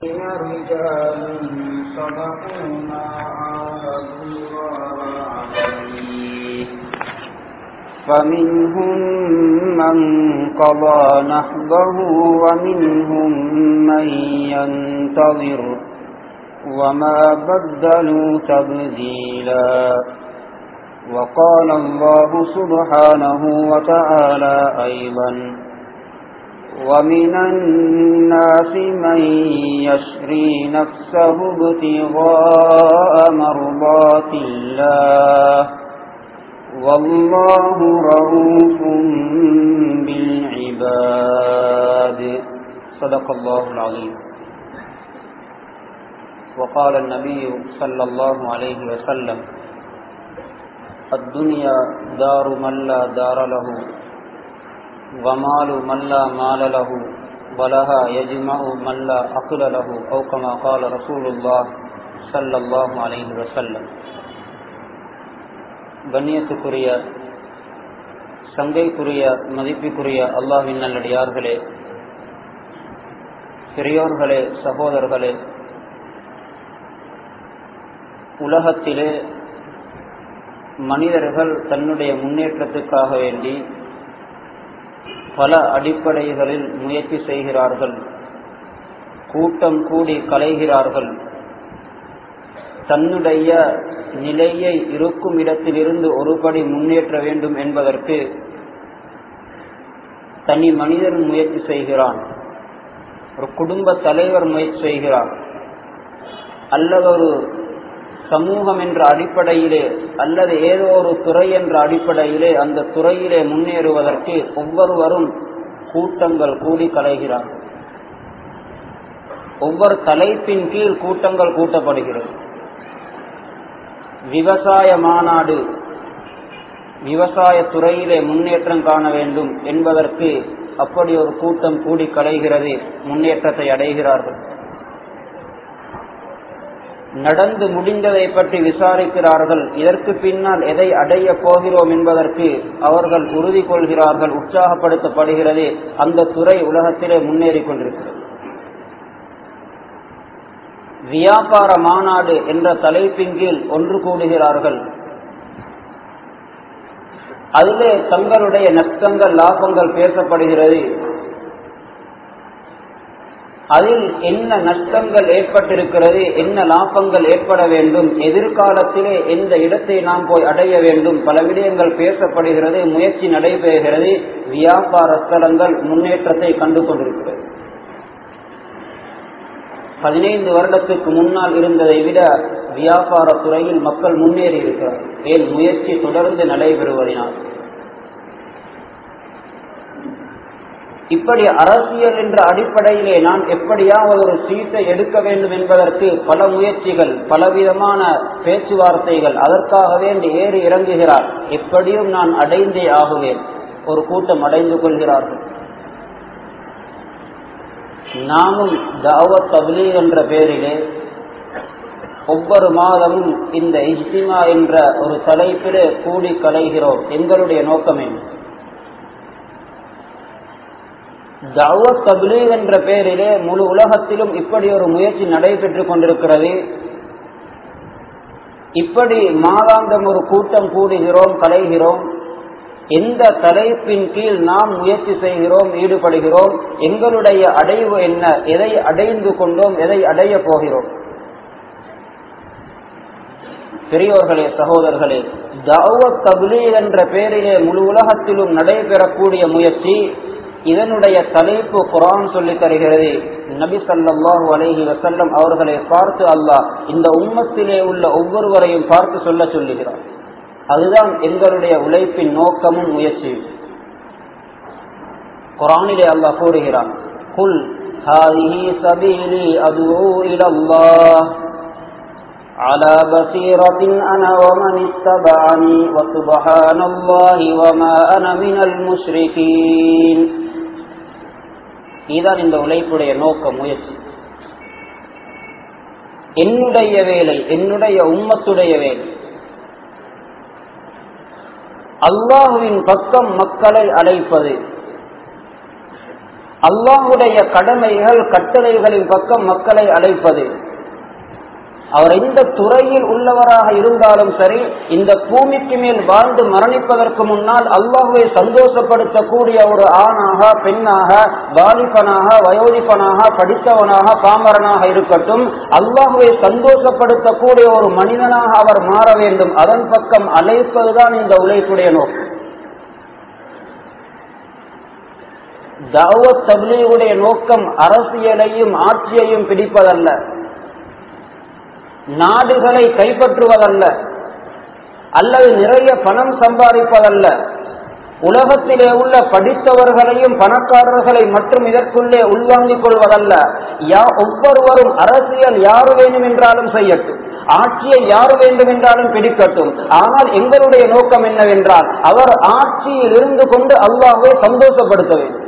رجال صدقوا ما عاهدوا الله عليه فمنهم من قضى نحبه ومنهم من ينتظر وما بدلوا تبديلا وقال الله سبحانه وتعالى أيضا ومن الناس من يشري نفسه ابتغاء مرضات الله والله رؤوف بالعباد صدق الله العظيم وقال النبي صلى الله عليه وسلم الدنيا دار من لا دار له ومال من لا مال له ولها يجمع من لا أقل له أو كما قال رسول الله صلى الله عليه وسلم கண்ணியத்துக்குரிய சங்கைக்குரிய மதிப்புக்குரிய அல்லாஹின் நல்லடியார்களே பெரியோர்களே சகோதரர்களே உலகத்திலே மனிதர்கள் தன்னுடைய முன்னேற்றத்துக்காக வேண்டி பல அடிப்படைகளில் முயற்சி செய்கிறார்கள் கூட்டம் கூடி கலைகிறார்கள் தன்னுடைய நிலையை இருக்கும் இடத்திலிருந்து ஒருபடி முன்னேற்ற வேண்டும் என்பதற்கு தனி மனிதன் முயற்சி செய்கிறான் ஒரு குடும்ப தலைவர் முயற்சி செய்கிறார் அல்லது ஒரு சமூகம் என்ற அடிப்படையிலே அல்லது ஏதோ ஒரு துறை என்ற அடிப்படையிலே அந்த துறையிலே முன்னேறுவதற்கு ஒவ்வொருவரும் கூட்டங்கள் கூடி கலைகிறார் ஒவ்வொரு தலைப்பின் கீழ் கூட்டங்கள் கூட்டப்படுகிறது விவசாய மாநாடு விவசாய துறையிலே முன்னேற்றம் காண வேண்டும் என்பதற்கு அப்படி ஒரு கூட்டம் கூடி கலைகிறது முன்னேற்றத்தை அடைகிறார்கள் நடந்து முடிந்ததை பற்றி விசாரிக்கிறார்கள் இதற்கு பின்னால் எதை அடைய போகிறோம் என்பதற்கு அவர்கள் உறுதி கொள்கிறார்கள் உற்சாகப்படுத்தப்படுகிறது அந்த துறை உலகத்திலே முன்னேறி கொண்டிருக்கிறது வியாபார மாநாடு என்ற தலைப்பின் கீழ் ஒன்று கூடுகிறார்கள் அதிலே தங்களுடைய நஷ்டங்கள் லாபங்கள் பேசப்படுகிறது அதில் என்ன நஷ்டங்கள் ஏற்பட்டிருக்கிறது என்ன லாபங்கள் ஏற்பட வேண்டும் எதிர்காலத்திலே எந்த இடத்தை நாம் போய் அடைய வேண்டும் பல விடயங்கள் பேசப்படுகிறது முயற்சி நடைபெறுகிறது வியாபார ஸ்தலங்கள் முன்னேற்றத்தை கண்டு கொண்டிருக்கிறது பதினைந்து வருடத்துக்கு முன்னால் இருந்ததை விட வியாபார துறையில் மக்கள் முன்னேறி இருக்கிறார் ஏன் முயற்சி தொடர்ந்து நடைபெறுவதனால் இப்படி அரசியல் என்ற அடிப்படையிலே நான் எப்படியாவது ஒரு சீட்டை எடுக்க வேண்டும் என்பதற்கு பல முயற்சிகள் பலவிதமான பேச்சுவார்த்தைகள் அதற்காக வேண்டி ஏறி இறங்குகிறார் எப்படியும் நான் அடைந்தே ஆகுவேன் ஒரு கூட்டம் அடைந்து கொள்கிறார்கள் நாமும் தாவத் தபிலி என்ற பெயரிலே ஒவ்வொரு மாதமும் இந்த இஜ்திமா என்ற ஒரு தலைப்பிலே கூடி கலைகிறோம் எங்களுடைய நோக்கம் என்ன தாவத் தபிலி என்ற பெயரிலே முழு உலகத்திலும் இப்படி ஒரு முயற்சி நடைபெற்றுக் கொண்டிருக்கிறது இப்படி மாதாந்தம் ஒரு கூட்டம் கூடுகிறோம் கலைகிறோம் எந்த தலைப்பின் கீழ் நாம் முயற்சி செய்கிறோம் ஈடுபடுகிறோம் எங்களுடைய அடைவு என்ன எதை அடைந்து கொண்டோம் எதை அடைய போகிறோம் பெரியோர்களே சகோதரர்களே தாவத் தபிலி என்ற பெயரிலே முழு உலகத்திலும் நடைபெறக்கூடிய முயற்சி இதனுடைய தலைப்பு குரான் சொல்லி தருகிறது நபி சல்லாஹூ அலஹி வசல்லம் அவர்களை பார்த்து அல்லாஹ் இந்த உம்மத்திலே உள்ள ஒவ்வொருவரையும் பார்த்து சொல்ல சொல்லுகிறார் அதுதான் எங்களுடைய உழைப்பின் நோக்கமும் முயற்சியும் குரானிலே அல்லாஹ் கூறுகிறான் குல் هذه سبيلي أدعو إلى الله على بصيرة أنا ومن اتبعني وسبحان الله وما أنا من المشركين இதுதான் இந்த உழைப்புடைய நோக்க முயற்சி என்னுடைய வேலை என்னுடைய உம்மத்துடைய வேலை அல்லாஹுவின் பக்கம் மக்களை அழைப்பது அல்லாஹுடைய கடமைகள் கட்டளைகளின் பக்கம் மக்களை அழைப்பது அவர் எந்த துறையில் உள்ளவராக இருந்தாலும் சரி இந்த பூமிக்கு மேல் வாழ்ந்து மரணிப்பதற்கு முன்னால் அல்லாஹுவை சந்தோஷப்படுத்தக்கூடிய ஒரு ஆணாக பெண்ணாக வாலிபனாக வயோதிபனாக படித்தவனாக பாமரனாக இருக்கட்டும் அல்லாஹுவை சந்தோஷப்படுத்தக்கூடிய ஒரு மனிதனாக அவர் மாற வேண்டும் அதன் பக்கம் அழைப்பதுதான் இந்த உழைப்புடைய நோக்கம் தாவத் தப்லீகுடைய நோக்கம் அரசியலையும் ஆட்சியையும் பிடிப்பதல்ல நாடுகளை கைப்பற்றுவதல்ல அல்லது நிறைய பணம் சம்பாதிப்பதல்ல உலகத்திலே உள்ள படித்தவர்களையும் பணக்காரர்களை மற்றும் இதற்குள்ளே உள்வாங்கிக் கொள்வதல்ல யா ஒவ்வொருவரும் அரசியல் யாரு வேண்டும் என்றாலும் செய்யட்டும் ஆட்சியை யாரு வேண்டும் என்றாலும் பிடிக்கட்டும் ஆனால் எங்களுடைய நோக்கம் என்னவென்றால் அவர் ஆட்சியில் இருந்து கொண்டு அல்லாஹை சந்தோஷப்படுத்த வேண்டும்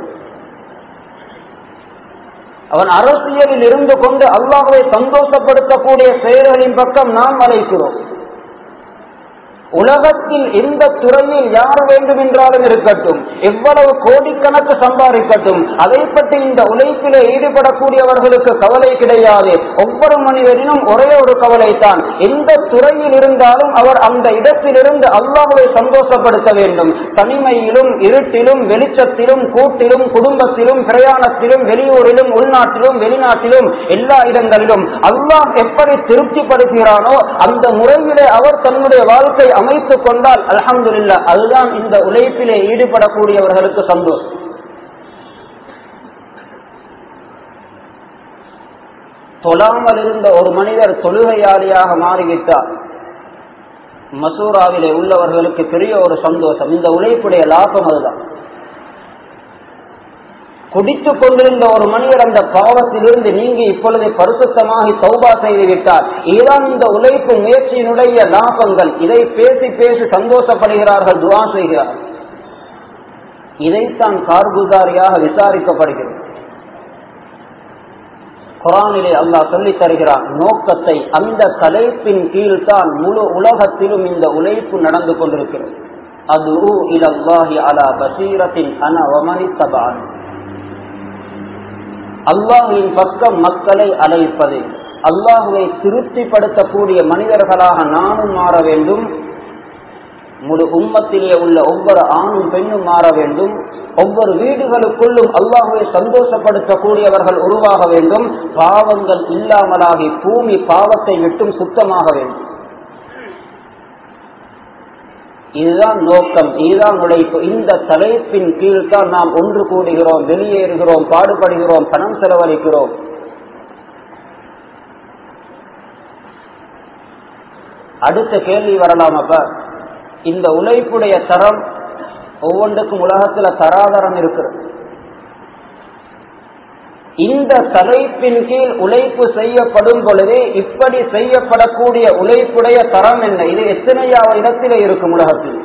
அவன் அரசியலில் இருந்து கொண்டு அல்லாஹுவை சந்தோஷப்படுத்தக்கூடிய செயல்களின் பக்கம் நாம் அழைக்கிறோம் உலகத்தில் எந்த துறையில் யார் வேண்டும் என்றாலும் இருக்கட்டும் எவ்வளவு கோடிக்கணக்கு சம்பாதிக்கட்டும் அதை பற்றி இந்த உழைப்பிலே ஈடுபடக்கூடியவர்களுக்கு கவலை கிடையாது ஒவ்வொரு மனிதரினும் ஒரே ஒரு கவலை தான் எந்த துறையில் இருந்தாலும் அவர் அந்த இடத்திலிருந்து அல்லாஹுவை சந்தோஷப்படுத்த வேண்டும் தனிமையிலும் இருட்டிலும் வெளிச்சத்திலும் கூட்டிலும் குடும்பத்திலும் பிரயாணத்திலும் வெளியூரிலும் உள்நாட்டிலும் வெளிநாட்டிலும் எல்லா இடங்களிலும் அல்லாஹ் எப்படி திருப்திப்படுத்துகிறானோ அந்த முறையிலே அவர் தன்னுடைய வாழ்க்கை அமைத்துக் கொண்டால் அலமதுல்லா அதுதான் இந்த உழைப்பிலே ஈடுபடக்கூடியவர்களுக்கு சந்தோஷம் தொழாமல் இருந்த ஒரு மனிதர் தொழுகையாளியாக மாறிவிட்டார் மசூராவிலே உள்ளவர்களுக்கு பெரிய ஒரு சந்தோஷம் இந்த உழைப்புடைய லாபம் அதுதான் குடித்துக் கொண்டிருந்த ஒரு மனிதர் அந்த பாவத்திலிருந்து நீங்கி இப்பொழுது பரிசுத்தமாகி சௌபா செய்து விட்டார் இதுதான் இந்த உழைப்பு முயற்சியினுடைய லாபங்கள் இதை பேசி பேசி சந்தோஷப்படுகிறார்கள் துவா செய்கிறார்கள் இதைத்தான் கார்குசாரியாக விசாரிக்கப்படுகிறது குரானிலே அல்லாஹ் சொல்லித் தருகிறான் நோக்கத்தை அந்த தலைப்பின் கீழ் தான் முழு உலகத்திலும் இந்த உழைப்பு நடந்து கொண்டிருக்கிறது அது இலல்லாஹி அலா பசீரத்தின் அன வமனித்தபான் அல்லாஹுவின் பக்கம் மக்களை அழைப்பது அல்லாஹுவை திருப்திப்படுத்தக்கூடிய மனிதர்களாக நானும் மாற வேண்டும் முழு உம்மத்திலே உள்ள ஒவ்வொரு ஆணும் பெண்ணும் மாற வேண்டும் ஒவ்வொரு வீடுகளுக்குள்ளும் அல்லாஹுவை சந்தோஷப்படுத்தக்கூடியவர்கள் உருவாக வேண்டும் பாவங்கள் இல்லாமலாகி பூமி பாவத்தை விட்டும் சுத்தமாக வேண்டும் இதுதான் நோக்கம் இதுதான் உழைப்பு இந்த தலைப்பின் கீழ் தான் நாம் ஒன்று கூடுகிறோம் வெளியேறுகிறோம் பாடுபடுகிறோம் பணம் செலவழிக்கிறோம் அடுத்த கேள்வி வரலாம் அப்ப இந்த உழைப்புடைய தரம் ஒவ்வொன்றுக்கும் உலகத்துல தராதரம் இருக்கிறது இந்த தலைப்பின் கீழ் உழைப்பு செய்யப்படும் பொழுது இப்படி செய்யப்படக்கூடிய உழைப்புடைய தரம் என்ன இது எத்தனையாவது இடத்திலே இருக்கும் உலகத்தில்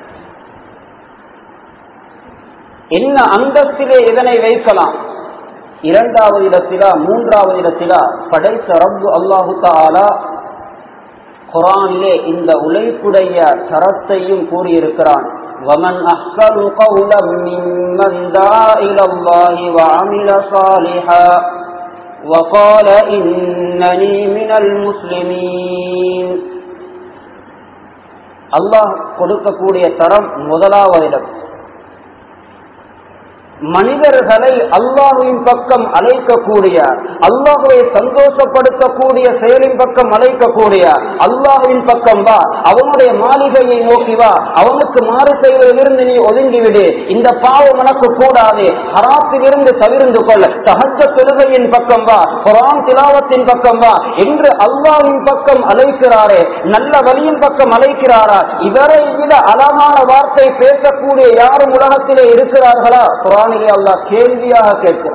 என்ன அந்தஸ்திலே இதனை வைக்கலாம் இரண்டாவது இடத்திலா மூன்றாவது இடத்திலா படைத்த ரப்பு அல்லாஹு தாலா குரானிலே இந்த உழைப்புடைய தரத்தையும் கூறியிருக்கிறான் ومن أحسن قولا ممن دعا إلى الله وعمل صالحا وقال إنني من المسلمين அல்லாஹ் கொடுக்கக்கூடிய தரம் முதலாவது இடம் மனிதர்களை அல்லாஹுவின் பக்கம் அழைக்கக்கூடிய அல்லாஹுவை சந்தோஷப்படுத்தக்கூடிய செயலின் பக்கம் அழைக்கக்கூடிய அல்லாஹுவின் பக்கம் வா அவனுடைய மாளிகையை நோக்கி வா அவனுக்கு மாறு செய்வதிலிருந்து நீ ஒதுங்கிவிடு இந்த பாவம் உனக்கு கூடாது ஹராத்திலிருந்து தவிர்ந்து கொள் சகஜ தொழுகையின் பக்கம் வா குரான் திலாவத்தின் பக்கம் வா என்று அல்லாஹின் பக்கம் அழைக்கிறாரே நல்ல வழியின் பக்கம் அழைக்கிறாரா இவரை விட அழகான வார்த்தை பேசக்கூடிய யாரும் உலகத்திலே இருக்கிறார்களா குரான் குரானிலே அல்லாஹ் கேள்வியாக கேட்கும்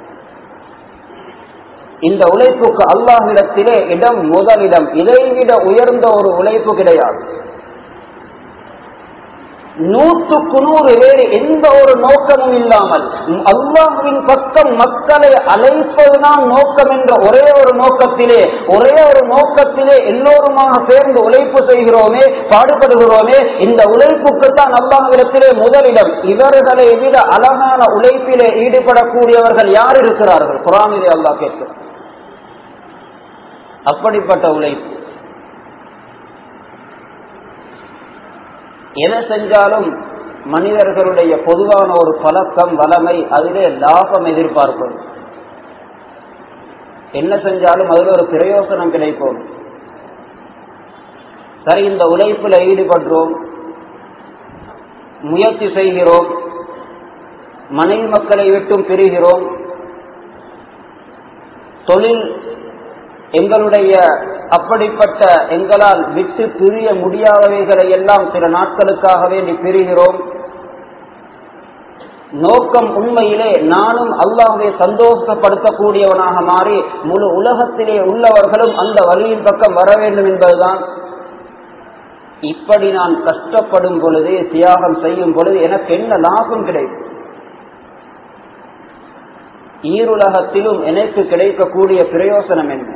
இந்த உழைப்புக்கு அல்லாஹிடத்திலே இடம் முதலிடம் இதைவிட உயர்ந்த ஒரு உழைப்பு கிடையாது நூற்றுக்கு நூறு வேறு எந்த ஒரு நோக்கமும் இல்லாமல் அல்லாஹுவின் பக்கம் மக்களை அழைப்பதுதான் நோக்கம் என்ற ஒரே ஒரு நோக்கத்திலே ஒரே ஒரு நோக்கத்திலே எல்லோருமாக சேர்ந்து உழைப்பு செய்கிறோமே பாடுபடுகிறோமே இந்த உழைப்புக்குத்தான் அல்லாஹ்விடத்திலே முதலிடம் இவர்களை விட அழகான உழைப்பிலே ஈடுபடக்கூடியவர்கள் யார் இருக்கிறார்கள் குரானிலே அல்லாஹ் கேட்கிறார் அப்படிப்பட்ட உழைப்பு எதை செஞ்சாலும் மனிதர்களுடைய பொதுவான ஒரு பழக்கம் வளமை அதிலே லாபம் எதிர்பார்ப்பது என்ன செஞ்சாலும் அதில் ஒரு பிரயோசனம் கிடைக்கும் சரி இந்த உழைப்பில் ஈடுபடுறோம் முயற்சி செய்கிறோம் மனைவி மக்களை விட்டும் பிரிகிறோம் தொழில் எங்களுடைய அப்படிப்பட்ட எங்களால் விட்டு பிரிய முடியாதவைகளை எல்லாம் சில நாட்களுக்காக வேண்டி பிரிகிறோம் நோக்கம் உண்மையிலே நானும் அல்லாஹை சந்தோஷப்படுத்தக்கூடியவனாக மாறி முழு உலகத்திலே உள்ளவர்களும் அந்த வழியின் பக்கம் வர வேண்டும் என்பதுதான் இப்படி நான் கஷ்டப்படும் பொழுது தியாகம் செய்யும் பொழுது எனக்கு என்ன லாபம் கிடைக்கும் ஈருலகத்திலும் எனக்கு கிடைக்கக்கூடிய பிரயோசனம் என்ன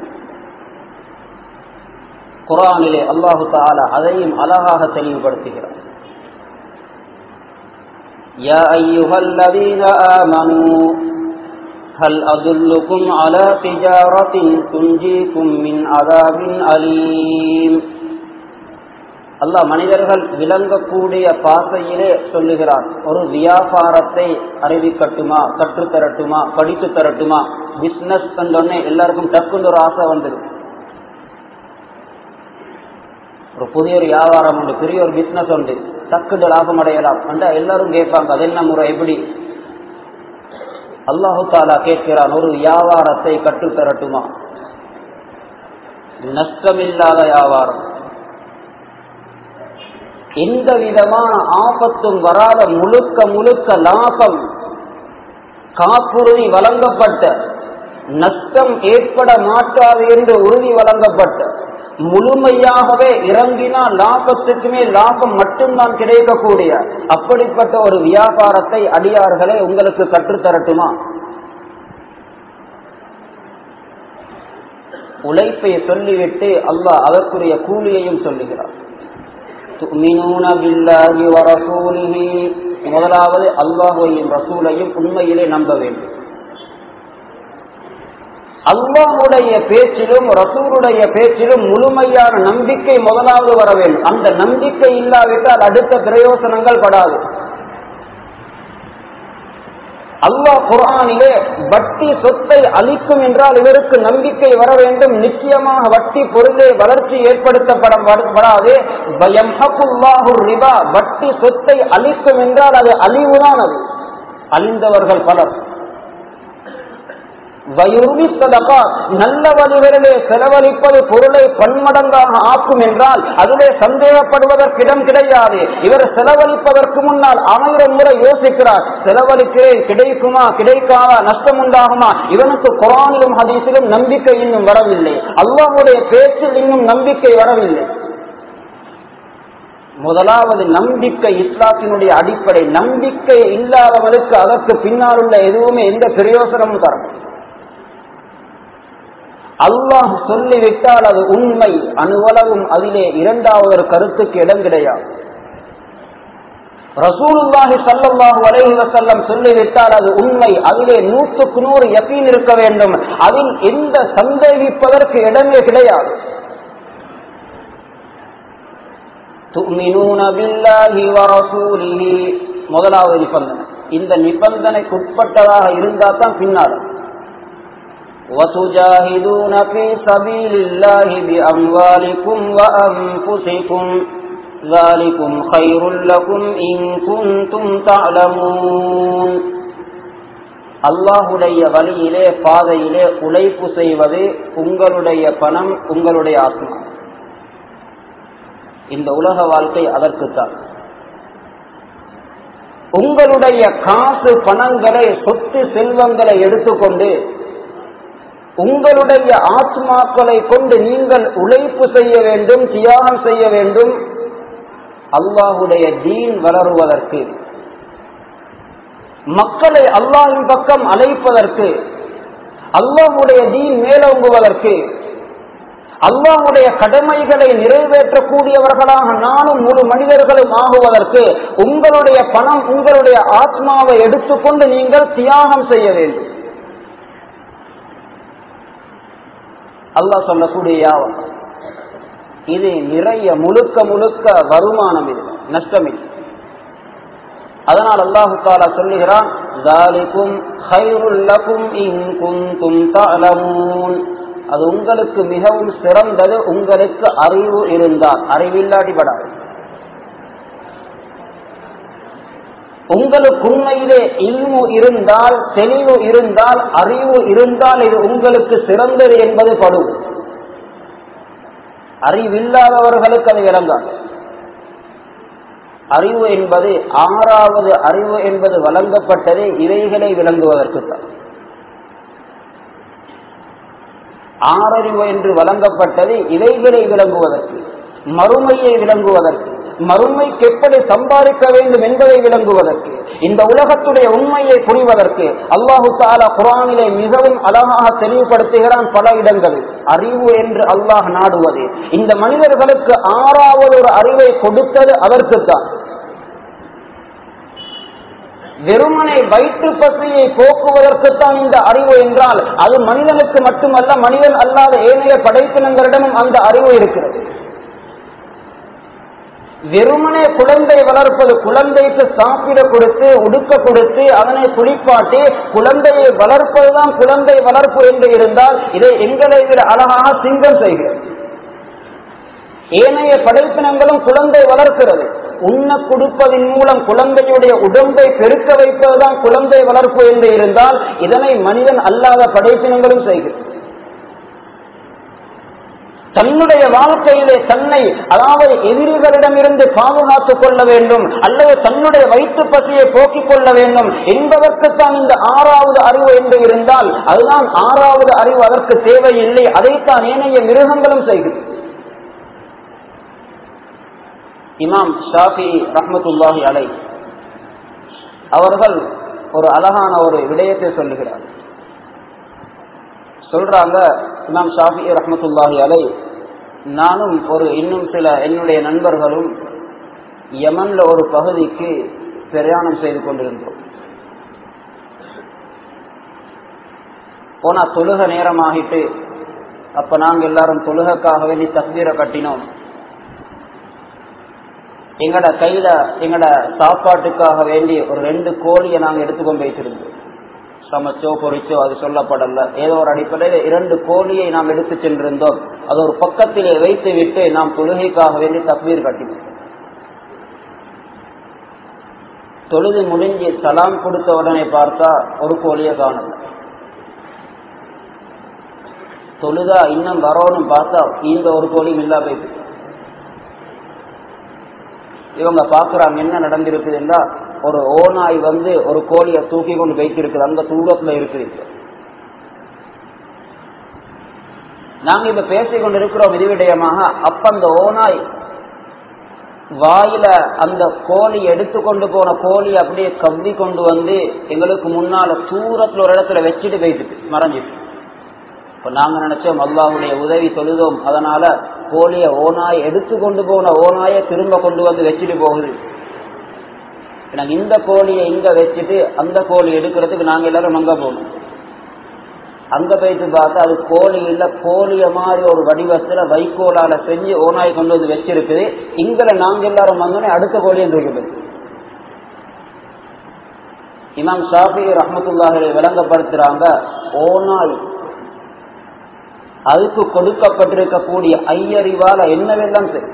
குரானிலே அல்லாஹு தாலா அதையும் அழகாக தெளிவுபடுத்துகிறார் يا أيها الذين آمنوا هل أدلكم على تجارة تنجيكم من عذاب أليم அல்லாஹ் மனிதர்கள் விளங்கக்கூடிய பாசையிலே சொல்லுகிறார் ஒரு வியாபாரத்தை அறிவிக்கட்டுமா கற்றுத்தரட்டுமா படித்து தரட்டுமா பிசினஸ் பண்ணோடனே எல்லாருக்கும் டக்குன்னு ஒரு ஆசை வந்துடும் ஒரு புதிய ஒரு வியாபாரம் உண்டு பெரிய ஒரு பிசினஸ் உண்டு டக்குண்டு லாபம் அடையலாம் என்றா எல்லாரும் கேட்பாங்க அது என்ன முறை எப்படி அல்லாஹு தாலா கேட்கிறான் ஒரு வியாபாரத்தை கற்றுத்தரட்டுமா நஷ்டமில்லாத வியாபாரம் எந்த விதமான ஆபத்தும் வராத முழுக்க முழுக்க லாபம் காப்புறுதி வழங்கப்பட்ட நஷ்டம் ஏற்பட மாட்டாது என்று உறுதி வழங்கப்பட்ட முழுமையாகவே இறங்கினால் லாபத்துக்குமே லாபம் மட்டும்தான் கிடைக்கக்கூடிய அப்படிப்பட்ட ஒரு வியாபாரத்தை அடியார்களே உங்களுக்கு கற்றுத்தரட்டுமா உழைப்பை சொல்லிவிட்டு அல்லாஹ் அதற்குரிய கூலியையும் சொல்லுகிறார் முதலாவது அல்லாஹையும் ரசூலையும் உண்மையிலே நம்ப வேண்டும் அல்லாஹுடைய பேச்சிலும் ரசூருடைய பேச்சிலும் முழுமையான நம்பிக்கை முதலாவது வர வேண்டும் அந்த நம்பிக்கை இல்லாவிட்டால் அடுத்த பிரயோசனங்கள் படாது அல்லாஹ் குரானிலே வட்டி சொத்தை அளிக்கும் என்றால் இவருக்கு நம்பிக்கை வர வேண்டும் நிச்சயமாக வட்டி பொருளே வளர்ச்சி ஏற்படுத்தப்படாது ரிபா வட்டி சொத்தை அளிக்கும் என்றால் அது அழிவுதான் அது அழிந்தவர்கள் பலர் நல்ல வழிகளிலே செலவழிப்பது பொருளை பன்மடங்காக ஆக்கும் என்றால் அதிலே சந்தேகப்படுவதற்கு இடம் கிடையாது இவர் செலவழிப்பதற்கு முன்னால் ஆயிரம் முறை யோசிக்கிறார் செலவழிக்கிறேன் கிடைக்குமா கிடைக்காதா நஷ்டம் உண்டாகுமா இவனுக்கு குரானிலும் ஹதீஸிலும் நம்பிக்கை இன்னும் வரவில்லை அல்லாஹுடைய பேச்சில் இன்னும் நம்பிக்கை வரவில்லை முதலாவது நம்பிக்கை இஸ்லாத்தினுடைய அடிப்படை நம்பிக்கை இல்லாதவனுக்கு அதற்கு பின்னால் உள்ள எதுவுமே எந்த பிரயோசனமும் தரும் அல்லாஹ் சொல்லிவிட்டால் அது உண்மை அணுவளவும் அதிலே இரண்டாவது ஒரு கருத்துக்கு இடம் கிடையாது ரசூலுல்லாஹி சல்லல்லாஹு அலைஹி வஸல்லம் சொல்லிவிட்டால் அது உண்மை அதிலே நூற்றுக்கு நூறு யகீன் இருக்க வேண்டும் அதில் எந்த சந்தேகிப்பதற்கு இடமே கிடையாது துமினூன பில்லாஹி வரசூலிஹி முதலாவது நிபந்தனை இந்த நிபந்தனைக்குட்பட்டதாக இருந்தால் தான் பின்னால் وتجاهدون في سبيل الله بأموالكم وأنفسكم ذلكم خير لكم إن كنتم تعلمون அல்லாஹுடைய வழியிலே பாதையிலே உழைப்பு செய்வது உங்களுடைய பணம் உங்களுடைய ஆத்மா இந்த உலக வாழ்க்கை அதற்குத்தான் உங்களுடைய காசு பணங்களை சொத்து செல்வங்களை எடுத்துக்கொண்டு உங்களுடைய ஆத்மாக்களை கொண்டு நீங்கள் உழைப்பு செய்ய வேண்டும் தியாகம் செய்ய வேண்டும் அல்லாஹுடைய தீன் வளருவதற்கு மக்களை அல்லாஹின் பக்கம் அழைப்பதற்கு அல்லாஹுடைய தீன் மேலோங்குவதற்கு அல்லாஹுடைய கடமைகளை நிறைவேற்றக்கூடியவர்களாக நானும் முழு மனிதர்களும் ஆகுவதற்கு உங்களுடைய பணம் உங்களுடைய ஆத்மாவை எடுத்துக்கொண்டு நீங்கள் தியாகம் செய்ய வேண்டும் அல்லாஹ் சொல்லக்கூடிய யாவம் இது நிறைய முழுக்க முழுக்க வருமானம் இது நஷ்டம் இது அதனால் அல்லாஹு தாலா சொல்லுகிறான் அது உங்களுக்கு மிகவும் சிறந்தது உங்களுக்கு அறிவு இருந்தால் அறிவில்லாடிபடாது உங்களுக்கு உண்மையிலே இல்மு இருந்தால் தெளிவு இருந்தால் அறிவு இருந்தால் இது உங்களுக்கு சிறந்தது என்பது படும் அறிவில்லாதவர்களுக்கு அது விளங்காது அறிவு என்பது ஆறாவது அறிவு என்பது வழங்கப்பட்டது இவைகளை விளங்குவதற்கு தான் ஆறறிவு என்று வழங்கப்பட்டது இவைகளை விளங்குவதற்கு மறுமையை விளங்குவதற்கு மறுமைக்கு எப்படி சம்பாதிக்க வேண்டும் என்பதை விளங்குவதற்கு இந்த உலகத்துடைய உண்மையை புரிவதற்கு அல்லாஹு தாலா குரானிலே மிகவும் அழகாக தெளிவுபடுத்துகிறான் பல இடங்களில் அறிவு என்று அல்லாஹ் நாடுவது இந்த மனிதர்களுக்கு ஆறாவது ஒரு அறிவை கொடுத்தது அதற்குத்தான் வெறுமனை வயிற்று பசியை போக்குவதற்குத்தான் இந்த அறிவு என்றால் அது மனிதனுக்கு மட்டுமல்ல மனிதன் அல்லாத ஏனைய படைப்பினங்களிடமும் அந்த அறிவு இருக்கிறது வெறுமனே குழந்தை வளர்ப்பது குழந்தைக்கு சாப்பிட கொடுத்து உடுக்க கொடுத்து அதனை குளிப்பாட்டி குழந்தையை வளர்ப்பதுதான் குழந்தை வளர்ப்பு என்று இருந்தால் இதை எங்களை விட அழகாக சிங்கம் செய்கிறது ஏனைய படைப்பினங்களும் குழந்தை வளர்க்கிறது உண்ண கொடுப்பதன் மூலம் குழந்தையுடைய உடம்பை பெருக்க வைப்பதுதான் குழந்தை வளர்ப்பு என்று இருந்தால் இதனை மனிதன் அல்லாத படைப்பினங்களும் செய்கிறது தன்னுடைய வாழ்க்கையிலே தன்னை அதாவது எதிரிகளிடமிருந்து பாதுகாத்துக் கொள்ள வேண்டும் அல்லது தன்னுடைய வயிற்று பசியை போக்கிக் கொள்ள வேண்டும் என்பதற்குத்தான் இந்த ஆறாவது அறிவு என்று இருந்தால் அதுதான் ஆறாவது அறிவு அதற்கு தேவையில்லை அதைத்தான் ஏனைய மிருகங்களும் செய்கிறது இமாம் ஷாஃபி ரஹமத்துல்லாஹி அலை அவர்கள் ஒரு அழகான ஒரு விடயத்தை சொல்லுகிறார் சொல்றாங்க இமாம் ஷாஃபி ரஹமத்துல்லாஹி அலை நானும் ஒரு இன்னும் சில என்னுடைய நண்பர்களும் யமன்ல ஒரு பகுதிக்கு பிரயாணம் செய்து கொண்டிருந்தோம் போனா தொழுக நேரமாகிட்டு அப்ப நாங்க எல்லாரும் தொழுகக்காக வேண்டி தக்பீரை கட்டினோம் எங்கட கையில எங்கட சாப்பாட்டுக்காக வேண்டி ஒரு ரெண்டு கோழியை நாங்க எடுத்துக்கொண்டு வைத்திருந்தோம் சமைச்சோ பொறிச்சோ அது சொல்லப்படல ஏதோ ஒரு அடிப்படையில் இரண்டு கோழியை நாம் எடுத்து சென்றிருந்தோம் அது ஒரு பக்கத்திலே வைத்து விட்டு நாம் தொழுகைக்காக வேண்டி தக்பீர் கட்டினோம் தொழுது முடிஞ்சு சலாம் கொடுத்த உடனே பார்த்தா ஒரு கோழியை காணல தொழுதா இன்னும் வரணும் பார்த்தா இந்த ஒரு கோழியும் இல்லா போயிட்டு இவங்க பாக்குறாங்க என்ன நடந்திருக்குதுன்னா ஒரு ஓநாய் வந்து ஒரு கோழியை தூக்கி கொண்டு வைத்திருக்குது அந்த தூரத்துல இருக்குது நாங்க இப்ப பேசிக் கொண்டு இருக்கிறோம் விதிவிடயமாக அப்ப அந்த ஓநாய் வாயில அந்த கோழி எடுத்துக்கொண்டு போன கோழி அப்படியே கவ்வி கொண்டு வந்து எங்களுக்கு முன்னால தூரத்துல ஒரு இடத்துல வச்சுட்டு போயிட்டு மறைஞ்சிட்டு இப்ப நாங்க நினைச்சோம் அல்லாவுடைய உதவி தொழுதோம் அதனால கோழிய ஓநாய் எடுத்து கொண்டு போன ஓநாய திரும்ப கொண்டு வந்து வச்சுட்டு போகுது நாங்க இந்த கோழியை இங்க வச்சுட்டு அந்த கோழி எடுக்கிறதுக்கு நாங்க எல்லாரும் அங்க போகணும் அங்க போயிட்டு பார்த்தா அது கோழி இல்ல கோழிய மாதிரி ஒரு வடிவத்துல வைக்கோலால செஞ்சு ஓநாய் கொண்டு வந்து வச்சிருக்குது இங்கல நாங்க எல்லாரும் வந்தோடனே அடுத்த கோழியை தூக்கி போயிருக்கு இமாம் ஷாஃபி ரஹமத்துல்லாஹரை விளங்கப்படுத்துறாங்க ஓநாய் அதுக்கு கொடுக்கப்பட்டிருக்கக்கூடிய ஐயறிவால என்னவெல்லாம் சரி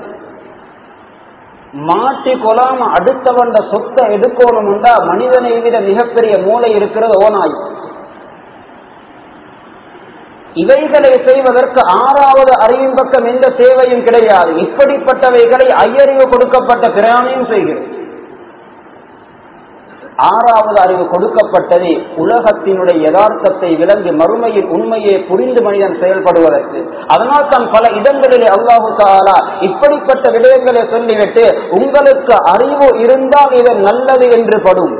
மாட்டி கொலாம அடுத்தவண்ட சொத்தை எடுக்கணும்டா மனிதனை விட மிகப்பெரிய மூளை இருக்கிறது ஓனாய் இவைகளை செய்வதற்கு ஆறாவது அறிவின் பக்கம் எந்த தேவையும் கிடையாது இப்படிப்பட்டவைகளை ஐயறிவு கொடுக்கப்பட்ட பிராணியும் செய்கிறது ஆறாவது அறிவு கொடுக்கப்பட்டது உலகத்தினுடைய யதார்த்தத்தை விளங்கி மறுமையில் உண்மையை புரிந்து மனிதன் செயல்படுவதற்கு அதனால் தான் பல இடங்களிலே அல்லாஹு தாலா இப்படிப்பட்ட விடயங்களை சொல்லிவிட்டு உங்களுக்கு அறிவு இருந்தால் இது நல்லது என்று படும்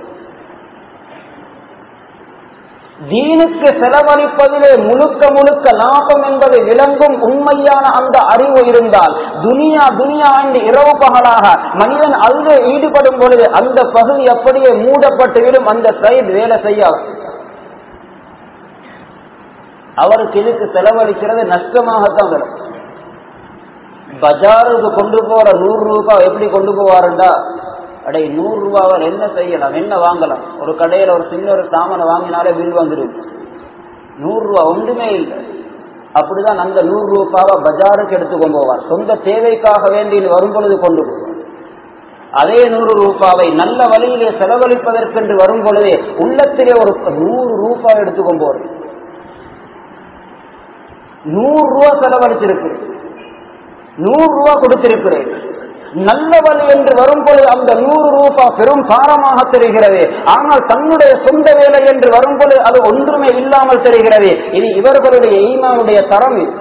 தீனுக்கு செலவழிப்பதிலே முழுக்க முழுக்க லாபம் என்பது விளங்கும் உண்மையான அந்த அறிவு இருந்தால் துனியா துனியா என்று இரவு பகலாக மனிதன் அதிலே ஈடுபடும் பொழுது அந்த பகுதி அப்படியே மூடப்பட்டுவிடும் அந்த சைடு வேலை செய்யாது அவருக்கு இதுக்கு செலவழிக்கிறது நஷ்டமாகத்தான் வரும் பஜாருக்கு கொண்டு போற நூறு ரூபாய் எப்படி கொண்டு போவாருண்டா அடே நூறு ரூபாவில் என்ன செய்யலாம் என்ன வாங்கலாம் ஒரு கடையில ஒரு சின்ன ஒரு சாமானை வாங்கினாலே பில் வந்துடும் நூறு ரூபா ஒன்றுமே இல்லை அப்படிதான் அந்த நூறு ரூபாவை பஜாருக்கு எடுத்து கொண்டு போவார் சொந்த தேவைக்காக வேண்டி வரும் பொழுது கொண்டு போவார் அதே நூறு ரூபாவை நல்ல வழியிலே செலவழிப்பதற்கென்று வரும் பொழுதே உள்ளத்திலே ஒரு நூறு ரூபாய் எடுத்துக்கொண்டு போறது நூறு ரூபா செலவழிச்சிருக்கு நூறு ரூபா கொடுத்திருக்கிறேன் நல்ல வழி என்று வரும்போது அந்த நூறு ரூபாய் பெரும் பாரமாக தெரிகிறது ஆனால் தன்னுடைய சொந்த வேலை என்று வரும்போது அது ஒன்றுமே இல்லாமல் தெரிகிறது இது இவர்களுடைய ஈமானுடைய தரம் இது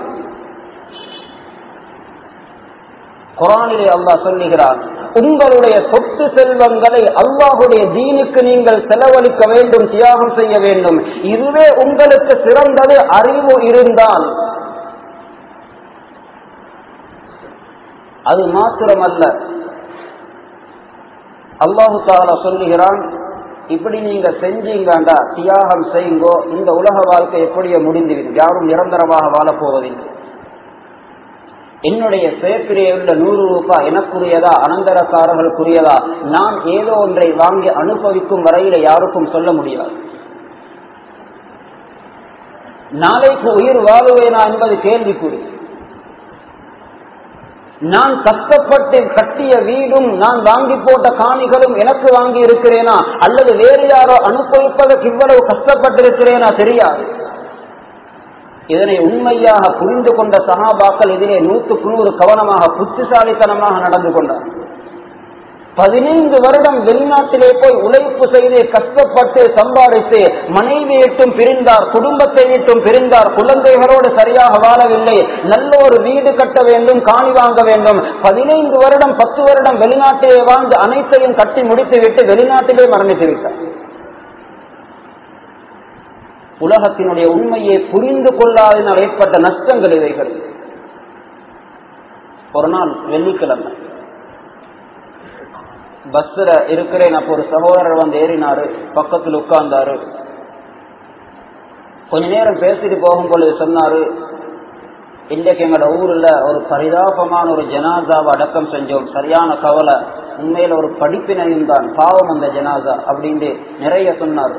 குரானிலே அல்லாஹ் சொல்லுகிறார் உங்களுடைய சொத்து செல்வங்களை அல்லாஹுடைய தீனுக்கு நீங்கள் செலவழிக்க வேண்டும் தியாகம் செய்ய வேண்டும் இதுவே உங்களுக்கு சிறந்தது அறிவு இருந்தால் அது மாத்திரமல்ல அல்லாஹு தாலா சொல்லுகிறான் இப்படி நீங்க செஞ்சீங்கண்டா தியாகம் செய்யுங்கோ இந்த உலக வாழ்க்கை எப்படியோ முடிந்துவிடும் யாரும் நிரந்தரமாக வாழப் போவதில்லை என்னுடைய சேர்ப்பிலே உள்ள நூறு ரூபாய் எனக்குரியதா அனந்தரக்காரர்களுக்குரியதா நான் ஏதோ ஒன்றை வாங்கி அனுபவிக்கும் வரையில யாருக்கும் சொல்ல முடியாது நாளைக்கு உயிர் வாழுவேனா என்பது கேள்விக்குறி நான் கஷ்டப்பட்டு கட்டிய வீடும் நான் வாங்கி போட்ட காணிகளும் எனக்கு வாங்கி இருக்கிறேனா அல்லது வேறு யாரோ அனுபவிப்பதற்கு இவ்வளவு கஷ்டப்பட்டிருக்கிறேனா தெரியாது இதனை உண்மையாக புரிந்து கொண்ட சகாபாக்கள் இதிலே நூற்றுக்கு நூறு கவனமாக புத்திசாலித்தனமாக நடந்து கொண்டார் பதினைந்து வருடம் வெளிநாட்டிலே போய் உழைப்பு செய்து கஷ்டப்பட்டு சம்பாதித்து மனைவி விட்டும் பிரிந்தார் குடும்பத்தை விட்டும் பிரிந்தார் குழந்தைகளோடு சரியாக வாழவில்லை நல்ல ஒரு வீடு கட்ட வேண்டும் காணி வாங்க வேண்டும் பதினைந்து வருடம் பத்து வருடம் வெளிநாட்டிலே வாழ்ந்து அனைத்தையும் கட்டி முடித்து விட்டு வெளிநாட்டிலே மரணித்து விட்டார் உலகத்தினுடைய உண்மையை புரிந்து கொள்ளாதனால் ஏற்பட்ட நஷ்டங்கள் இவைகள் ஒரு நாள் வெள்ளிக்கிழமை பஸ்ல இருக்கிறேன் அப்போ ஒரு சகோதரர் வந்து ஏறினாரு பக்கத்தில் உட்கார்ந்தாரு கொஞ்ச நேரம் பேசிட்டு போகும் பொழுது சொன்னாரு இன்றைக்கு எங்களோட ஊர்ல ஒரு பரிதாபமான ஒரு ஜனாசாவை அடக்கம் செஞ்சோம் சரியான கவலை உண்மையில ஒரு படிப்பினையும் தான் பாவம் அந்த ஜனாசா அப்படின்னு நிறைய சொன்னாரு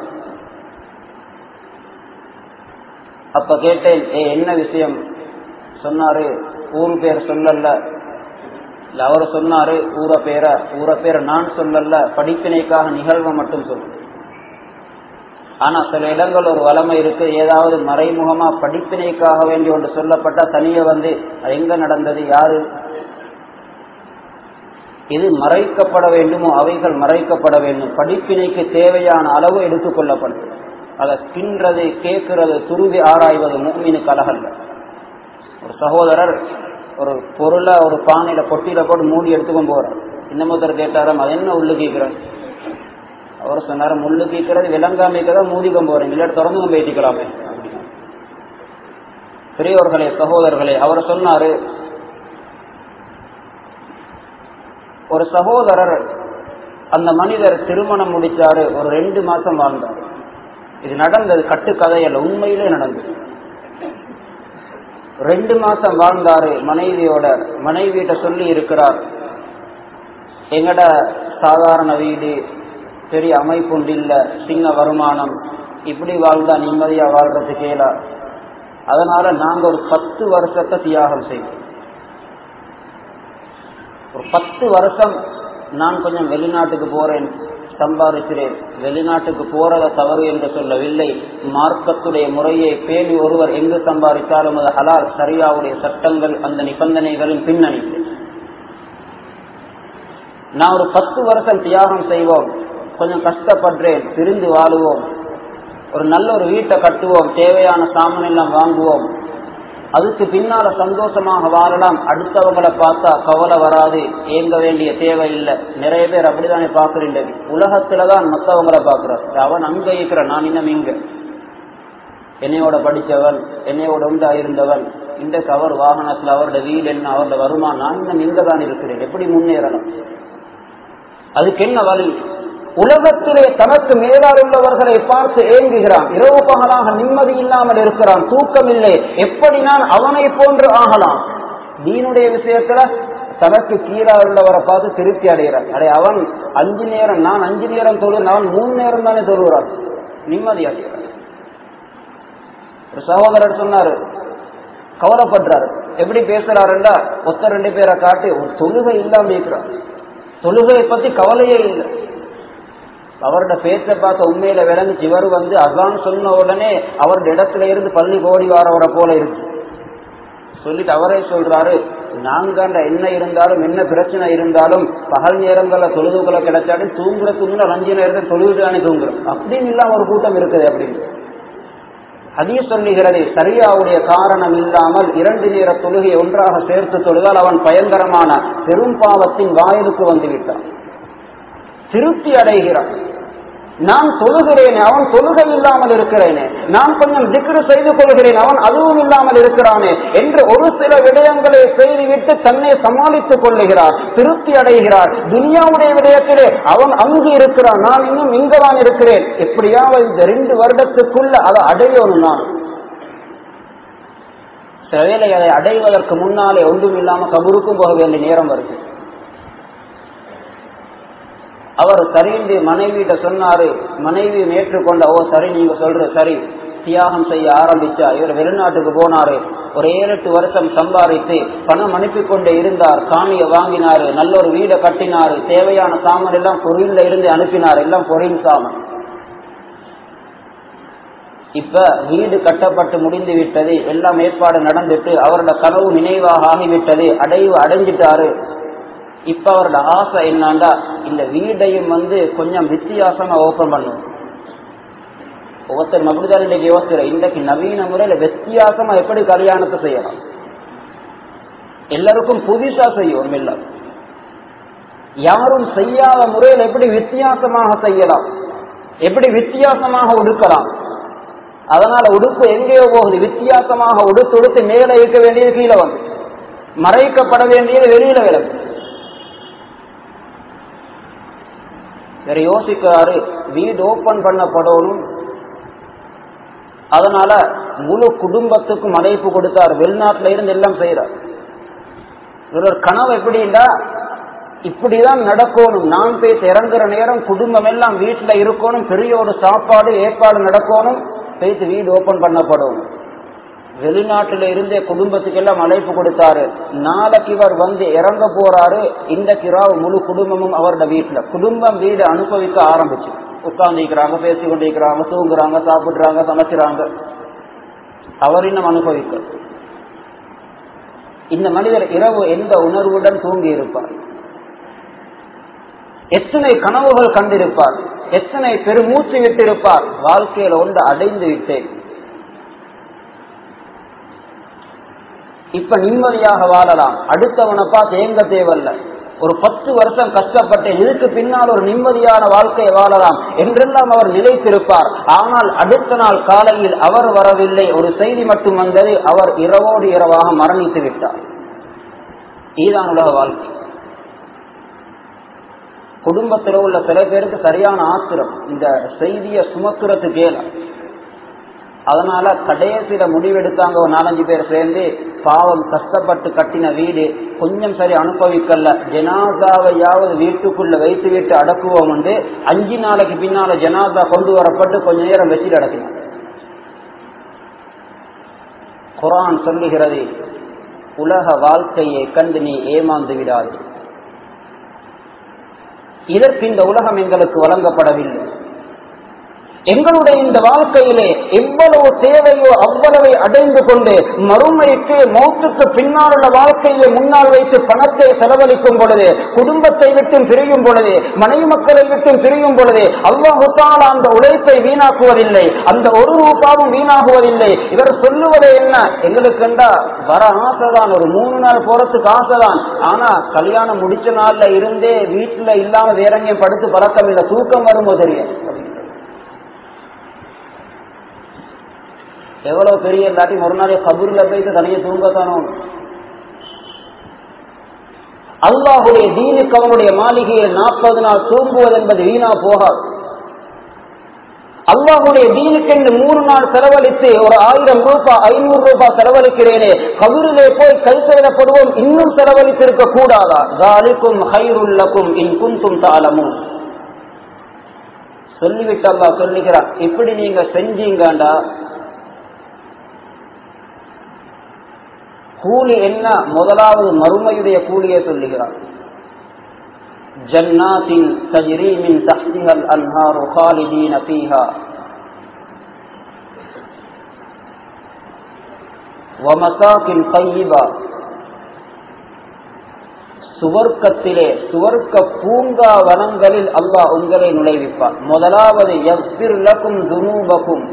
அப்ப கேட்டேன் ஏ என்ன விஷயம் சொன்னாரு ஊர் பேர் சொல்லல இல்ல அவர் சொன்னாரு ஊர பேர ஊர பேர நான் சொல்லல படிப்பினைக்காக நிகழ்வை மட்டும் சொல்லு ஆனா சில இடங்கள் ஒரு வளமை இருக்கு ஏதாவது மறைமுகமா படிப்பினைக்காக வேண்டி ஒன்று சொல்லப்பட்டா தனிய வந்து அது எங்க நடந்தது யாரு இது மறைக்கப்பட வேண்டுமோ அவைகள் மறைக்கப்பட வேண்டும் படிப்பினைக்கு தேவையான அளவு எடுத்துக்கொள்ளப்படும் அதை தின்றது கேட்கிறது துருவி ஆராய்வது மூமினுக்கு அழகல்ல ஒரு சகோதரர் ஒரு பொருளை ஒரு பானையில பொட்டியில போட்டு மூடி எடுத்துக்கொண்டு போறார் இன்னமொருத்தர் கேட்டாராம் அது என்ன உள்ளு கேட்கிறேன் அவர் சொன்னார் முள்ளு கீக்கிறது விளங்காமைக்கதா மூடிக்கும் போறேன் இல்லை திறந்து பேசிக்கலாமே பெரியவர்களே சகோதரர்களே அவர் சொன்னாரு ஒரு சகோதரர் அந்த மனிதர் திருமணம் முடிச்சாரு ஒரு ரெண்டு மாசம் வாழ்ந்தார் இது நடந்தது கட்டுக்கதையல்ல உண்மையிலே நடந்தது ரெண்டு மாசம் வாழ்ந்தாரு மனைவியோட மனைவியிட்ட சொல்லி இருக்கிறார் எங்கட சாதாரண வீடு பெரிய அமைப்பு இல்ல சின்ன வருமானம் இப்படி வாழ்ந்தா நிம்மதியா வாழ்றது கேளா அதனால நாங்க ஒரு பத்து வருஷத்தை தியாகம் செய்வோம் ஒரு பத்து வருஷம் நான் கொஞ்சம் வெளிநாட்டுக்கு போறேன் சம்பாதிக்கிறேன் வெளிநாட்டுக்கு போறத தவறு என்று சொல்லவில்லை மார்க்கத்துடைய முறையை பேணி ஒருவர் எங்கு சம்பாதித்தாலும் அது ஹலால் சரியாவுடைய சட்டங்கள் அந்த நிபந்தனைகளின் பின்னணி நான் ஒரு பத்து வருஷம் தியாகம் செய்வோம் கொஞ்சம் கஷ்டப்படுறேன் பிரிந்து வாழுவோம் ஒரு நல்ல ஒரு வீட்டை கட்டுவோம் தேவையான சாமான் எல்லாம் வாங்குவோம் அதுக்கு பின்னால சந்தோஷமாக வாழலாம் அடுத்தவங்களை பார்த்தா கவலை வராது ஏங்க வேண்டிய தேவை இல்லை நிறைய பேர் அப்படித்தானே பாக்குறீங்க உலகத்துலதான் மற்றவங்களை பாக்குறார் அவன் அங்க இருக்கிற நான் இன்னும் இங்க என்னையோட படிச்சவன் என்னையோட உண்டா இருந்தவன் இந்த கவர் வாகனத்துல அவரோட வீடு என்ன அவரோட வருமானம் நான் இன்னும் இங்க தான் இருக்கிறேன் எப்படி முன்னேறலாம் அதுக்கு என்ன வழி உலகத்திலே தனக்கு மேலால் உள்ளவர்களை பார்த்து ஏங்குகிறான் இரவு பகலாக நிம்மதி இல்லாமல் இருக்கிறான் தூக்கம் இல்லை எப்படி நான் அவனை போன்று ஆகலாம் தீனுடைய விஷயத்துல தனக்கு கீழா உள்ளவரை பார்த்து திருப்தி அடைகிறான் அடே அவன் அஞ்சு நேரம் நான் அஞ்சு நேரம் தொழுகிறேன் அவன் மூணு நேரம் தானே தொழுகிறான் நிம்மதி அடைகிறான் ஒரு சகோதரர் சொன்னாரு கவலைப்படுறாரு எப்படி பேசுறாருண்டா ஒத்த ரெண்டு பேரை காட்டி ஒரு தொழுகை இல்லாம இருக்கிறார் தொழுகையை பத்தி கவலையே இல்லை அவரோட பேச்ச பார்த்த உண்மையில விளங்குச்சு இவர் வந்து அதான் சொன்ன உடனே அவரோட இடத்துல இருந்து பள்ளி கோடி வாரவரை போல இருக்கு சொல்லிட்டு அவரே சொல்றாரு நாங்க என்ன இருந்தாலும் என்ன பிரச்சனை இருந்தாலும் பகல் நேரங்கள்ல தொழுதுகளை கிடைச்சாலும் தூங்குறதுக்கு முன்ன அஞ்சு நேரத்தில் தொழுதுதானே தூங்குறோம் அப்படின்னு இல்லாம ஒரு கூட்டம் இருக்குது அப்படின்னு அதே சொல்லுகிறது சரியாவுடைய காரணம் இல்லாமல் இரண்டு நேர தொழுகை ஒன்றாக சேர்த்து தொழுதால் அவன் பயங்கரமான பெரும் பாவத்தின் வாயிலுக்கு வந்து விட்டான் திருப்தி அடைகிறான் நான் தொழுகிறேனே அவன் தொழுகை இல்லாமல் இருக்கிறேனே நான் கொஞ்சம் திக்ரு செய்து கொள்கிறேன் அவன் அதுவும் இல்லாமல் இருக்கிறானே என்று ஒரு சில விடயங்களை செய்துவிட்டு தன்னை சமாளித்துக் கொள்ளுகிறார் திருப்தி அடைகிறார் துனியாவுடைய விடயத்திலே அவன் அங்கு இருக்கிறான் நான் இன்னும் இங்குதான் இருக்கிறேன் எப்படியாவது இந்த ரெண்டு வருடத்துக்குள்ள அதை அடையணும் நான் சில வேளை அதை அடைவதற்கு முன்னாலே ஒன்றும் இல்லாம கபருக்கும் போக வேண்டிய நேரம் வருது அவர் சரிந்து மனைவியிட்ட சொன்னாரு மனைவி ஏற்றுக்கொண்ட ஓ சரி நீங்க சொல்ற சரி தியாகம் செய்ய ஆரம்பிச்சா இவர் வெளிநாட்டுக்கு போனாரு ஒரு ஏழு எட்டு வருஷம் சம்பாதித்து பணம் அனுப்பி கொண்டே இருந்தார் காணியை வாங்கினாரு நல்ல ஒரு வீடை கட்டினாரு தேவையான சாமான் எல்லாம் பொருள்ல இருந்து அனுப்பினார் எல்லாம் பொருள் சாமான் இப்ப வீடு கட்டப்பட்டு முடிந்து விட்டது எல்லாம் ஏற்பாடு நடந்துட்டு அவரோட கனவு நினைவாக ஆகிவிட்டது அடைவு அடைஞ்சிட்டாரு இப்ப அவரோட ஆசை என்னண்டா இந்த வீடையும் வந்து கொஞ்சம் வித்தியாசமா ஓபன் பண்ணும் ஒவ்வொருத்தர் அப்படிதான் இன்னைக்கு யோசிக்கிற இன்றைக்கு நவீன முறையில வித்தியாசமா எப்படி கல்யாணத்தை செய்யலாம் எல்லாருக்கும் புதுசா செய்யும் இல்ல யாரும் செய்யாத முறையில் எப்படி வித்தியாசமாக செய்யலாம் எப்படி வித்தியாசமாக உடுக்கலாம் அதனால உடுப்பு எங்கேயோ போகுது வித்தியாசமாக உடுத்து உடுத்து மேல இருக்க வேண்டியது கீழே வந்து மறைக்கப்பட வேண்டியது வெளியில விளக்கு வேற யோசிக்கிறாரு வீடு ஓபன் பண்ணப்படணும் அதனால முழு குடும்பத்துக்கும் அழைப்பு கொடுத்தார் வெளிநாட்டுல இருந்து எல்லாம் செய்யறார் இவர் கனவு எப்படின்னா இப்படிதான் நடக்கணும் நான் பேச இறங்குற நேரம் குடும்பம் எல்லாம் வீட்டுல இருக்கணும் பெரிய ஒரு சாப்பாடு ஏற்பாடு நடக்கணும் பேசி வீடு ஓபன் பண்ணப்படும் வெளிநாட்டுல இருந்தே குடும்பத்துக்கு எல்லாம் அழைப்பு கொடுத்தாரு நாளைக்கு இவர் வந்து இறங்க போறாரு இந்த கிராவ் முழு குடும்பமும் அவரோட வீட்டுல குடும்பம் வீடு அனுபவிக்க ஆரம்பிச்சு உட்கார்ந்துக்கிறாங்க பேசி கொண்டிருக்கிறாங்க தூங்குறாங்க சாப்பிடுறாங்க சமைக்கிறாங்க அவர் இன்னும் அனுபவிக்க இந்த மனிதர் இரவு எந்த உணர்வுடன் தூங்கி இருப்பார் எத்தனை கனவுகள் கண்டிருப்பார் எத்தனை பெருமூச்சு விட்டிருப்பார் வாழ்க்கையில ஒன்று அடைந்து விட்டேன் இப்ப நிம்மதியாக வாழலாம் அடுத்தவனை பார்த்து ஏங்க தேவையில்ல ஒரு பத்து வருஷம் கஷ்டப்பட்டேன் இதுக்கு பின்னால் ஒரு நிம்மதியான வாழ்க்கையை வாழலாம் என்றெல்லாம் அவர் நிலைத்திருப்பார் ஆனால் அடுத்த நாள் காலையில் அவர் வரவில்லை ஒரு செய்தி மட்டும் வந்தது அவர் இரவோடு இரவாக மரணித்து விட்டார் இதுதான் உலக வாழ்க்கை குடும்பத்தில் உள்ள சில பேருக்கு சரியான ஆத்திரம் இந்த செய்தியை சுமக்கிறதுக்கு கேள அதனால கடைசியில முடிவெடுத்தாங்க ஒரு நாலஞ்சு பேர் சேர்ந்து பாவம் கஷ்டப்பட்டு கட்டின வீடு கொஞ்சம் சரி அனுபவிக்கல ஜனாதாவையாவது வீட்டுக்குள்ள வைத்து விட்டு அடக்குவோம் வந்து அஞ்சு நாளைக்கு பின்னால ஜனாதா கொண்டு வரப்பட்டு கொஞ்ச நேரம் வச்சுட்டு அடக்கினார் குரான் சொல்லுகிறது உலக வாழ்க்கையை கண்டு நீ ஏமாந்து விடாது இதற்கு இந்த உலகம் எங்களுக்கு வழங்கப்படவில்லை எங்களுடைய இந்த வாழ்க்கையிலே எவ்வளவு தேவையோ அவ்வளவை அடைந்து கொண்டு மறுமைக்கு மௌத்துக்கு பின்னால் உள்ள வாழ்க்கையை முன்னால் வைத்து பணத்தை செலவழிக்கும் பொழுது குடும்பத்தை விட்டும் பிரியும் பொழுது மனைவி மக்களை விட்டும் பிரியும் பொழுது அல்லாஹுத்தால் அந்த உழைப்பை வீணாக்குவதில்லை அந்த ஒரு ரூபாவும் வீணாகுவதில்லை இவர் சொல்லுவது என்ன எங்களுக்கு என்றா வர ஆசைதான் ஒரு மூணு நாள் போறதுக்கு ஆசைதான் ஆனா கல்யாணம் முடிச்ச நாள்ல இருந்தே வீட்டுல இல்லாம வேற எங்கேயும் படுத்து பழக்கம் இல்லை தூக்கம் வருமோ தெரியும் எவ்வளவு பெரிய இல்லாட்டி ஒரு நாளே கபூர்ல போயிட்டு தனியை தூங்கத்தானோ அல்லாஹுடைய தீனுக்கு அவனுடைய மாளிகையில் நாற்பது நாள் தூங்குவது என்பது வீணா போகாது அல்லாஹுடைய தீனுக்கென்று மூணு நாள் செலவழித்து ஒரு ஆயிரம் ரூபாய் ஐநூறு ரூபாய் செலவழிக்கிறேனே கபூரிலே போய் கை செய்யப்படுவோம் இன்னும் செலவழித்திருக்க கூடாதா தாலிக்கும் ஹைருல்லக்கும் இன் குந்தும் தாளமும் சொல்லிவிட்டு அல்லா சொல்லுகிறார் இப்படி நீங்க செஞ்சீங்கண்டா கூலி என்ன முதலாவது மறுமையுடைய கூலியை சொல்லுகிறார் ஜன்னாத்தின் தஜ்ரி மின் தஹ்திஹல் அன்ஹாரு காலிதீன ஃபீஹா வமசாக்கின் தையிபா சுவர்க்கத்திலே சுவர்க்க பூங்கா வனங்களில் அல்லாஹ் உங்களை நுழைவிப்பார் முதலாவது எவ்விர் லக்கும் துனூபக்கும்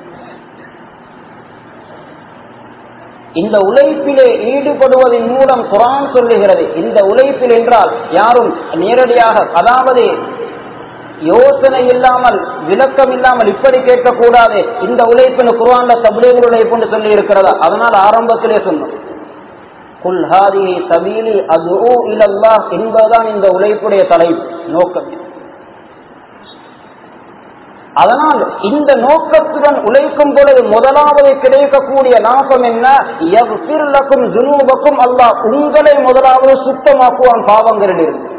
இந்த உழைப்பிலே ஈடுபடுவதன் மூலம் குரான் சொல்லுகிறது இந்த உழைப்பில் என்றால் யாரும் நேரடியாக அதாவது யோசனை இல்லாமல் விளக்கம் இல்லாமல் இப்படி கேட்கக்கூடாது இந்த உழைப்பின் குரான்ல தபிலேகள் உழைப்பு சொல்லி இருக்கிறதா அதனால் ஆரம்பத்திலே சொன்னோம் குல்ஹாதி சபீலி அது இல்லல்லா என்பதுதான் இந்த உழைப்புடைய தலை நோக்கம் அதனால் இந்த நோக்கத்துடன் உழைக்கும் பொழுது முதலாவது கிடைக்கக்கூடிய லாபம் என்ன எவ்விரலக்கும் ஜுனூபக்கும் அல்லாஹ் உங்களை முதலாவது சுத்தமாக்குவான் பாவங்களிலிருந்து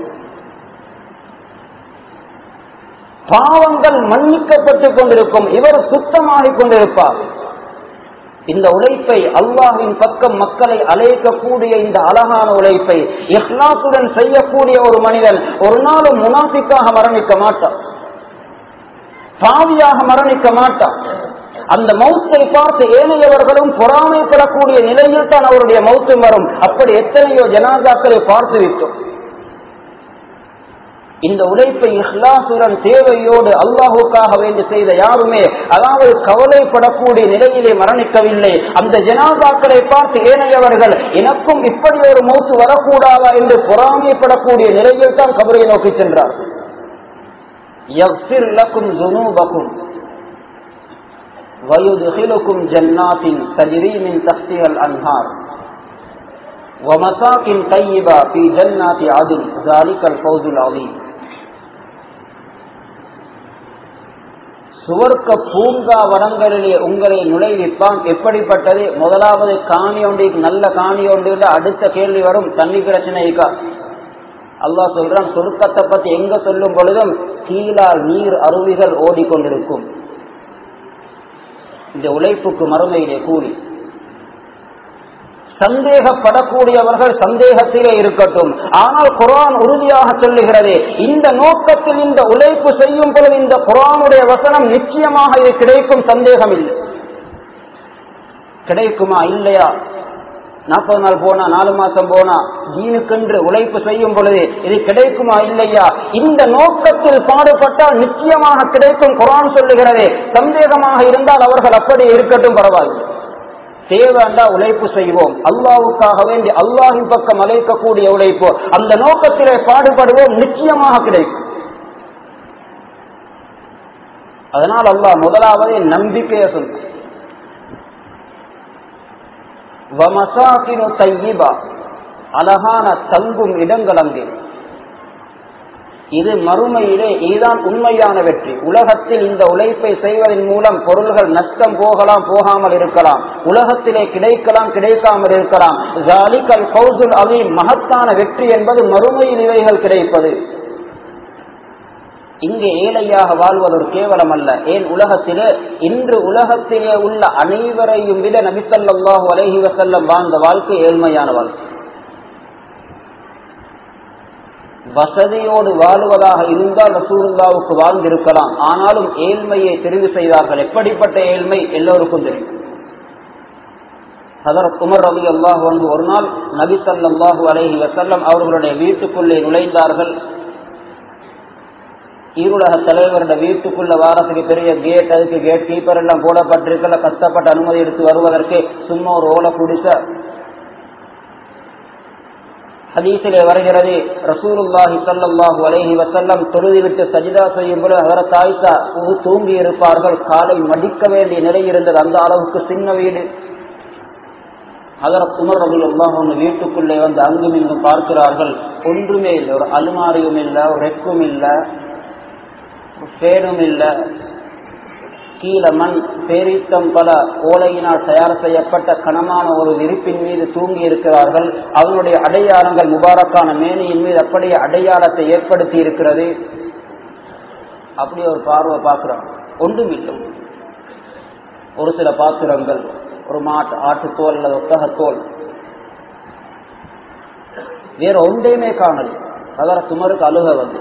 பாவங்கள் மன்னிக்கப்பட்டுக் கொண்டிருக்கும் இவர் சுத்தமாகிக் கொண்டிருப்பார் இந்த உழைப்பை அல்லாஹின் பக்கம் மக்களை அழைக்கக்கூடிய இந்த அழகான உழைப்பை இஹ்லாசுடன் செய்யக்கூடிய ஒரு மனிதன் ஒரு நாளும் முனாஃபிக்காக மரணிக்க மாட்டான் பாவியாக மரணிக்க மாட்டான் அந்த மௌத்தை பார்த்து ஏனையவர்களும் பொறாமைப்படக்கூடிய நிலையில் தான் அவருடைய மௌத்தும் வரும் அப்படி எத்தனையோ ஜனாதாக்களை பார்த்து விட்டோம் இந்த உழைப்பை இஹ்லாசுடன் தேவையோடு அல்லாஹுக்காக வேண்டி செய்த யாருமே அதாவது கவலைப்படக்கூடிய நிலையிலே மரணிக்கவில்லை அந்த ஜனாதாக்களை பார்த்து ஏனையவர்கள் எனக்கும் இப்படி ஒரு மௌத்து வரக்கூடாதா என்று பொறாமைப்படக்கூடிய நிலையில் தான் கபரை நோக்கி சென்றார் يغفر لكم ذنوبكم ويدخلكم جنات تجري من تحتها الأنهار ومساكن طيبة في جنات عدن ذلك الفوز العظيم சுவர்க்க பூங்கா வனங்களிலே உங்களை நுழைவிப்பான் எப்படிப்பட்டது முதலாவது காணி ஒன்று நல்ல காணி ஒன்று அடுத்த கேள்வி வரும் தண்ணி பிரச்சனைக்கா அல்லாஹ் சொல்றான் சொர்க்கத்தை பத்தி எங்க சொல்லும் பொழுதும் கீழால் நீர் அருவிகள் ஓடிக்கொண்டிருக்கும் இந்த உழைப்புக்கு மறுமையிலே கூலி சந்தேகப்படக்கூடியவர்கள் சந்தேகத்திலே இருக்கட்டும் ஆனால் குரான் உறுதியாக சொல்லுகிறது இந்த நோக்கத்தில் இந்த உழைப்பு செய்யும் பொழுது இந்த குரானுடைய வசனம் நிச்சயமாக இது கிடைக்கும் சந்தேகம் இல்லை கிடைக்குமா இல்லையா நாற்பது நாள் போனா நாலு மாசம் போனா ஜீனுக்கென்று உழைப்பு செய்யும் பொழுது இது கிடைக்குமா இல்லையா இந்த நோக்கத்தில் பாடுபட்டால் நிச்சயமாக கிடைக்கும் குரான் சொல்லுகிறது சந்தேகமாக இருந்தால் அவர்கள் அப்படி இருக்கட்டும் பரவாயில்லை தேவைண்டா உழைப்பு செய்வோம் அல்லாவுக்காக வேண்டி அல்லாஹின் பக்கம் அழைக்கக்கூடிய உழைப்பு அந்த நோக்கத்திலே பாடுபடுவோம் நிச்சயமாக கிடைக்கும் அதனால் அல்லாஹ் முதலாவது நம்பிக்கையை சொன்ன வமசாக்கினு தையிபா அழகான தங்கும் இடங்கள் அங்கே இது மறுமையிலே இதுதான் உண்மையான வெற்றி உலகத்தில் இந்த உழைப்பை செய்வதன் மூலம் பொருள்கள் நஷ்டம் போகலாம் போகாமல் இருக்கலாம் உலகத்திலே கிடைக்கலாம் கிடைக்காமல் இருக்கலாம் ஜாலிகல் பௌசுல் அலி மகத்தான வெற்றி என்பது மறுமையில் இவைகள் கிடைப்பது இங்கே ஏழையாக வாழ்வது ஒரு கேவலம் அல்ல ஏன் உலகத்திலே இன்று உலகத்திலே உள்ள அனைவரையும் விட நபித்தல்லாஹு அலஹி வசல்லம் வாழ்ந்த வாழ்க்கை ஏழ்மையான வாழ்க்கை வசதியோடு வாழுவதாக இருந்தால் ரசூலுல்லாவுக்கு வாழ்ந்திருக்கலாம் ஆனாலும் ஏழ்மையை தெரிவு செய்தார்கள் எப்படிப்பட்ட ஏழ்மை எல்லோருக்கும் தெரியும் ஹதரத் உமர் ரவி அல்லாஹ் வந்து ஒரு நாள் நபி சல்லாஹூ அலஹி வசல்லம் அவர்களுடைய வீட்டுக்குள்ளே நுழைந்தார்கள் ஈருலக தலைவருடைய வீட்டுக்குள்ள வாரத்துக்கு பெரிய கேட் அதுக்கு கேட் கீப்பர் எல்லாம் போடப்பட்டிருக்கல கஷ்டப்பட்டு அனுமதி எடுத்து வருவதற்கு சும்மா ஒரு ஓலை குடிச ஹதீசிலே வருகிறது ரசூலுல்லாஹி சல்லாஹூ அலஹி வசல்லம் தொழுதி விட்டு சஜிதா செய்யும் போது அவர தாய்சா தூங்கி இருப்பார்கள் காலை மடிக்க வேண்டிய நிலை இருந்தது அந்த அளவுக்கு சின்ன வீடு அதர குமர் ரவி அல்லாஹ் வீட்டுக்குள்ளே வந்து அங்கும் இங்கும் பார்க்கிறார்கள் ஒன்றுமே இல்லை ஒரு அலுமாரியும் இல்லை ஒரு ரெக்கும் இல்லை பேரும் இல்லை கீழே மண் பேரித்தம் பல ஓலையினால் தயார் செய்யப்பட்ட கனமான ஒரு விரிப்பின் மீது தூங்கி இருக்கிறார்கள் அவனுடைய அடையாளங்கள் முபாரக்கான மேனியின் மீது அப்படியே அடையாளத்தை ஏற்படுத்தி இருக்கிறது அப்படி ஒரு பார்வை பார்க்கிறான் ஒன்றும் இல்லை ஒரு சில பாத்திரங்கள் ஒரு மாட்டு ஆட்டுத்தோல் அல்லது ஒத்தகத்தோல் வேற ஒன்றையுமே காணல் அதர சுமருக்கு அழுக வந்து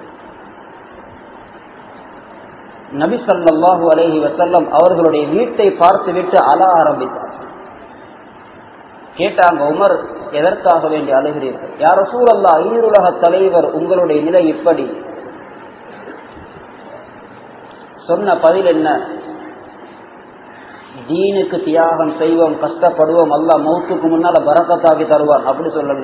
நபி சல்லாஹூ அலஹி வசல்லம் அவர்களுடைய வீட்டை பார்த்துவிட்டு அழ ஆரம்பித்தார் கேட்டாங்க உமர் எதற்காக வேண்டி அழுகிறீர்கள் யார சூழல்லா ஈருலக தலைவர் உங்களுடைய நிலை இப்படி சொன்ன பதில் என்ன தீனுக்கு தியாகம் செய்வோம் கஷ்டப்படுவோம் அல்ல மௌத்துக்கு முன்னால பரக்கத்தாக்கி தருவான் அப்படி சொல்லல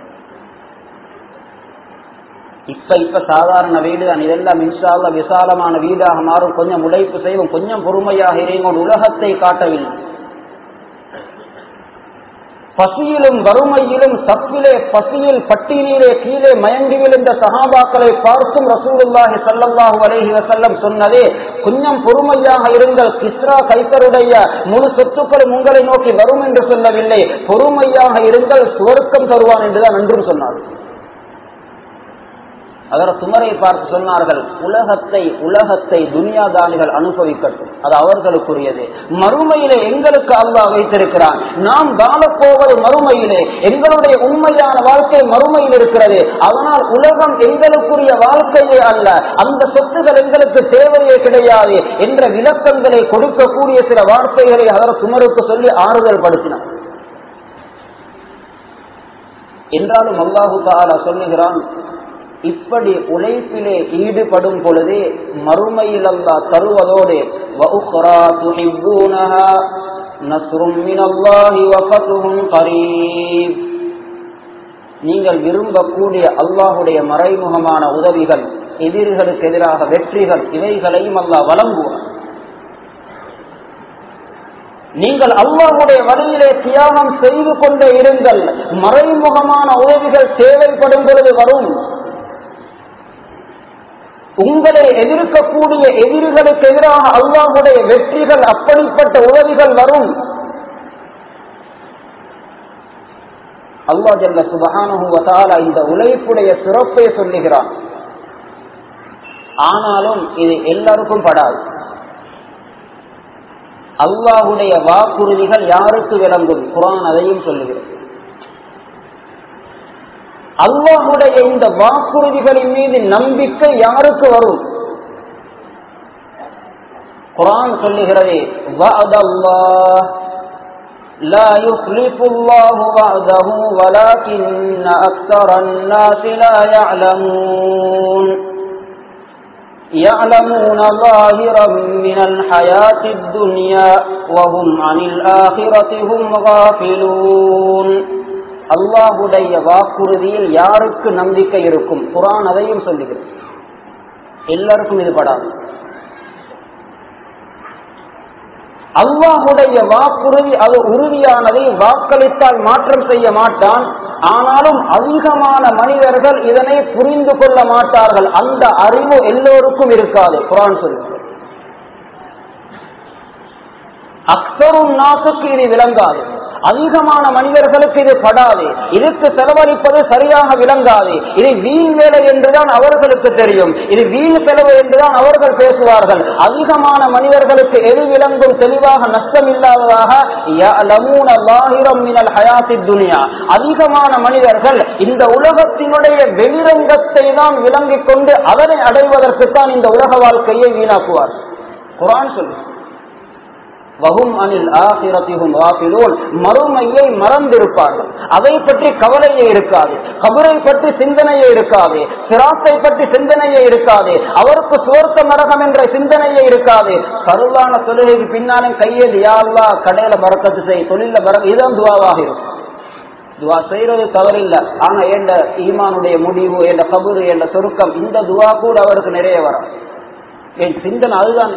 இப்ப இப்ப சாதாரண வீடு தான் இதெல்லாம் இன்ஷால்ல விசாலமான வீடாக மாறும் கொஞ்சம் உழைப்பு செய்வோம் கொஞ்சம் பொறுமையாக இருங்க உலகத்தை காட்டவில்லை பசியிலும் வறுமையிலும் தப்பிலே பசியில் பட்டினியிலே கீழே மயங்கி விழுந்த சகாபாக்களை பார்த்தும் ரசூலுல்லாஹி சல்லல்லாஹு அலைஹி வசல்லம் சொன்னதே கொஞ்சம் பொறுமையாக இருங்கள் கிஸ்ரா கைத்தருடைய முழு சொத்துக்களும் உங்களை நோக்கி வரும் என்று சொல்லவில்லை பொறுமையாக இருங்கள் சுவர்க்கம் தருவான் என்றுதான் நன்றும் சொன்னார் அதர சுமரை பார்த்து சொன்னார்கள் உலகத்தை உலகத்தை துனியாதானிகள் அனுபவிக்கட்டும் அது அவர்களுக்குரியது மறுமையிலே எங்களுக்கு அல்லாஹ் வைத்திருக்கிறான் நாம் வாழப்போவது மறுமையிலே எங்களுடைய உண்மையான வாழ்க்கை மறுமையில் இருக்கிறது அதனால் உலகம் எங்களுக்குரிய வாழ்க்கையே அல்ல அந்த சொத்துகள் எங்களுக்கு தேவையே கிடையாது என்ற விளக்கங்களை கொடுக்கக்கூடிய சில வார்த்தைகளை அதர சுமருக்கு சொல்லி ஆறுதல் படுத்தினார் என்றாலும் அல்லாஹு தாலா சொல்லுகிறான் இப்படி உழைப்பிலே ஈடுபடும் பொழுது மறுமையில் அல்லா தருவதோடு நீங்கள் விரும்பக்கூடிய அல்லாஹுடைய மறைமுகமான உதவிகள் எதிரிகளுக்கு எதிராக வெற்றிகள் இவைகளையும் அல்லாஹ் வழங்குவார் நீங்கள் அல்லாஹுடைய வழியிலே தியாகம் செய்து கொண்டே இருங்கள் மறைமுகமான உதவிகள் தேவைப்படும் பொழுது வரும் உங்களை எதிர்க்கக்கூடிய எதிரிகளுக்கு எதிராக அல்லாஹுடைய வெற்றிகள் அப்படிப்பட்ட உதவிகள் வரும் அல்லா ஜல்ல சுபகானுவதால இந்த உழைப்புடைய சிறப்பை சொல்லுகிறான் ஆனாலும் இது எல்லாருக்கும் படாது அல்லாஹுடைய வாக்குறுதிகள் யாருக்கு விளங்கும் குரான் அதையும் சொல்லுகிறது அல்லாஹுடைய இந்த வாக்குறுதிகளின் மீது நம்பிக்கை யாருக்கு வரும் குரான் சொல்லுகிறது لا يخلف الله وعده ولكن أكثر الناس لا يعلمون يعلمون ظاهرا من الحياة الدنيا وهم عن الآخرة هم غافلون அல்லாஹுடைய வாக்குறுதியில் யாருக்கு நம்பிக்கை இருக்கும் குரான் அதையும் சொல்லுகிறது எல்லாருக்கும் இது படாது அல்லாஹுடைய வாக்குறுதி அது உறுதியானதை வாக்களித்தால் மாற்றம் செய்ய மாட்டான் ஆனாலும் அதிகமான மனிதர்கள் இதனை புரிந்து கொள்ள மாட்டார்கள் அந்த அறிவு எல்லோருக்கும் இருக்காது குரான் சொல்லுகிறது அக்சரும் நாசுக்கு இது விளங்காது அதிகமான மனிதர்களுக்கு இது படாது இதுக்கு செலவழிப்பது சரியாக விளங்காது இது வீண் வேலை என்றுதான் அவர்களுக்கு தெரியும் இது வீண் செலவு என்றுதான் அவர்கள் பேசுவார்கள் அதிகமான மனிதர்களுக்கு எது விளங்கும் தெளிவாக நஷ்டம் இல்லாததாக துனியா அதிகமான மனிதர்கள் இந்த உலகத்தினுடைய வெளிரங்கத்தை தான் விளங்கிக் கொண்டு அதனை அடைவதற்கு தான் இந்த உலக வாழ்க்கையை வீணாக்குவார் குரான் சொல்லு வகும் அனில் ஆசிரத்திகும் வாசிலோன் மறுமையை மறந்திருப்பார்கள் அதை பற்றி கவலையே இருக்காது கபரை பற்றி சிந்தனையே இருக்காது சிராத்தை பற்றி சிந்தனையே இருக்காது அவருக்கு சுவர்க்க நரகம் என்ற சிந்தனையே இருக்காது கருவான தொழுகைக்கு பின்னாலும் கையில் யாழ்லா கடையில பறக்கத்து செய் தொழில பற இதுதான் துவாவாக இருக்கும் துவா செய்யறது தவறில்லை ஆனா என்ற ஈமானுடைய முடிவு என்ற கபுரு என்ற சொருக்கம் இந்த துவா கூட அவருக்கு நிறைய வரும் என் சிந்தனை அதுதான்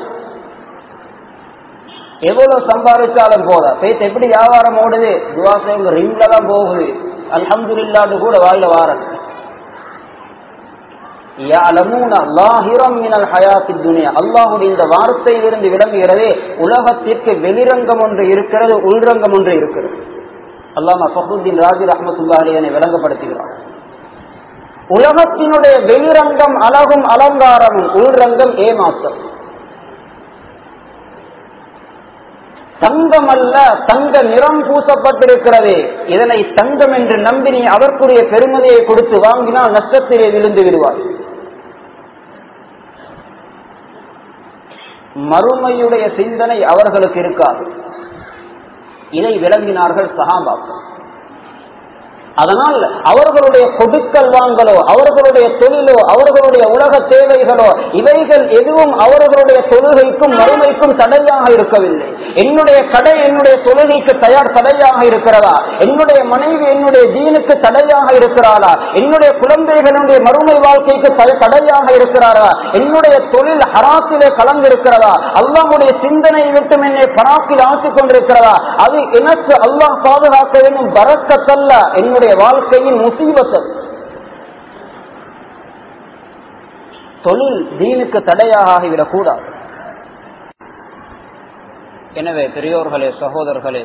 எவ்வளவு சம்பாதிச்சாலும் போதா பேச்சு எப்படி வியாபாரம் ஓடுது துவா செய்யுங்க ரிங்ல தான் போகுது அல்ஹம்து இல்லாது கூட வாயில வார அல்லாஹுடைய இந்த வார்த்தையிலிருந்து விளங்குகிறது உலகத்திற்கு வெளிரங்கம் ஒன்று இருக்கிறது உள்ரங்கம் ஒன்று இருக்கிறது அல்லாமா ஃபஹுddin ராஜி ரஹமத்துல்லாஹினை விளங்கப்படுத்துகிறார் உலகத்தினுடைய வெளிரங்கம் அழகும் அலங்காரமும் உள்ரங்கம் ஏமாற்றம் தங்கம் அல்ல தங்க நிறம் பூசப்பட்டிருக்கிறது இதனை தங்கம் என்று நம்பி நீ அதற்குரிய பெருமதியை கொடுத்து வாங்கினால் நஷ்டத்திலே விழுந்து விடுவார் மறுமையுடைய சிந்தனை அவர்களுக்கு இருக்காது இதை விளங்கினார்கள் சகாபாக்கள் அதனால் அவர்களுடைய கொடுக்கல் வாங்கலோ அவர்களுடைய தொழிலோ அவர்களுடைய உலக தேவைகளோ இவைகள் எதுவும் அவர்களுடைய தொழுகைக்கும் மறுமைக்கும் தடையாக இருக்கவில்லை என்னுடைய கடை என்னுடைய தொழுகைக்கு தயார் தடையாக இருக்கிறதா என்னுடைய மனைவி என்னுடைய தீனுக்கு தடையாக இருக்கிறாரா என்னுடைய குழந்தைகளுடைய மறுமை வாழ்க்கைக்கு தடையாக இருக்கிறாரா என்னுடைய தொழில் ஹராத்திலே கலந்திருக்கிறதா அல்லாஹுடைய சிந்தனை விட்டு என்னை பராக்கில் ஆக்கிக் கொண்டிருக்கிறதா அது எனக்கு அல்லாஹ் பாதுகாக்க வேண்டும் பறக்கத்தல்ல என்னுடைய வாழ்க்கையின் முசீபத்தல் தொழில் தீனுக்கு தடையாக ஆகிவிடக் கூடாது எனவே பெரியோர்களே சகோதரர்களே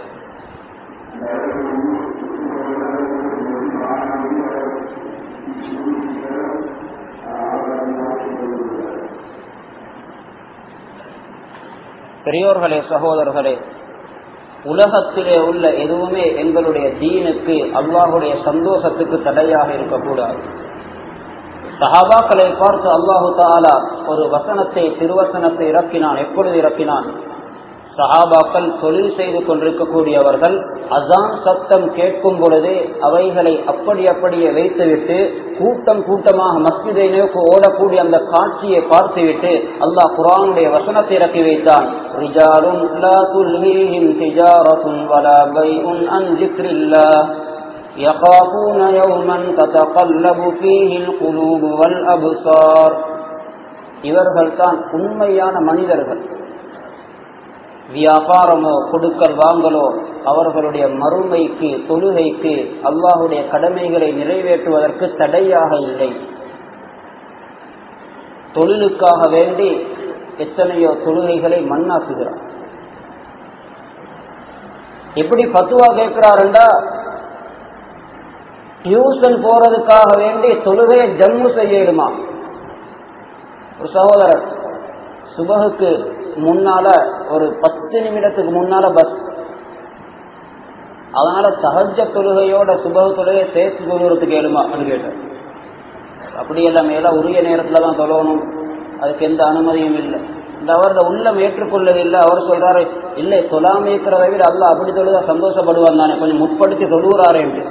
பெரியோர்களே சகோதரர்களே உலகத்திலே உள்ள எதுவுமே எங்களுடைய தீனுக்கு அல்லாஹுடைய சந்தோஷத்துக்கு தடையாக இருக்கக்கூடாது சஹாபாக்களை பார்த்து அல்லாஹு தாலா ஒரு வசனத்தை திருவசனத்தை இறக்கினான் எப்பொழுது இறக்கினான் சஹாபாக்கள் தொழில் செய்து கொண்டிருக்கக்கூடியவர்கள் அசான் சத்தம் கேட்கும் பொழுதே அவைகளை அப்படி அப்படியே வைத்துவிட்டு கூட்டம் கூட்டமாக மஸ்ஜிதை நோக்கி ஓடக்கூடிய அந்த காட்சியை பார்த்துவிட்டு அல்லாஹ் குரானுடைய வசனத்தை இறக்கி வைத்தான் يخافون يوما تتقلب فيه القلوب والأبصار இவர்கள் தான் உண்மையான மனிதர்கள் வியாபாரமோ கொடுக்கல் வாங்கலோ அவர்களுடைய மறுமைக்கு தொழுகைக்கு அல்லாஹுடைய கடமைகளை நிறைவேற்றுவதற்கு தடையாக இல்லை தொழிலுக்காக வேண்டி எத்தனையோ தொழுகைகளை மண்ணாக்குகிறார் எப்படி பத்துவா கேட்கிறாருண்டா டியூஷன் போறதுக்காக வேண்டி தொழுகையை ஜம்மு செய்யணுமா ஒரு சகோதரர் சுபகுக்கு முன்னால ஒரு பத்து நிமிடத்துக்கு முன்னால பஸ் அதனால சகஜ தொழுகையோட சுபக தொழுகை சேர்த்து தொழுகிறதுக்கு ஏழுமா கேட்டார் அப்படியெல்லாம் மேல உரிய நேரத்துல தான் தொழணும் அதுக்கு எந்த அனுமதியும் இல்லை இந்த அவரோட உள்ளம் ஏற்றுக்கொள்ளவில்லை அவர் சொல்றாரு இல்லை தொழாம இருக்கிறத விட அல்ல அப்படி தொழுதா சந்தோஷப்படுவான் தானே கொஞ்சம் முற்படுத்தி தொழுகிறாரு என்று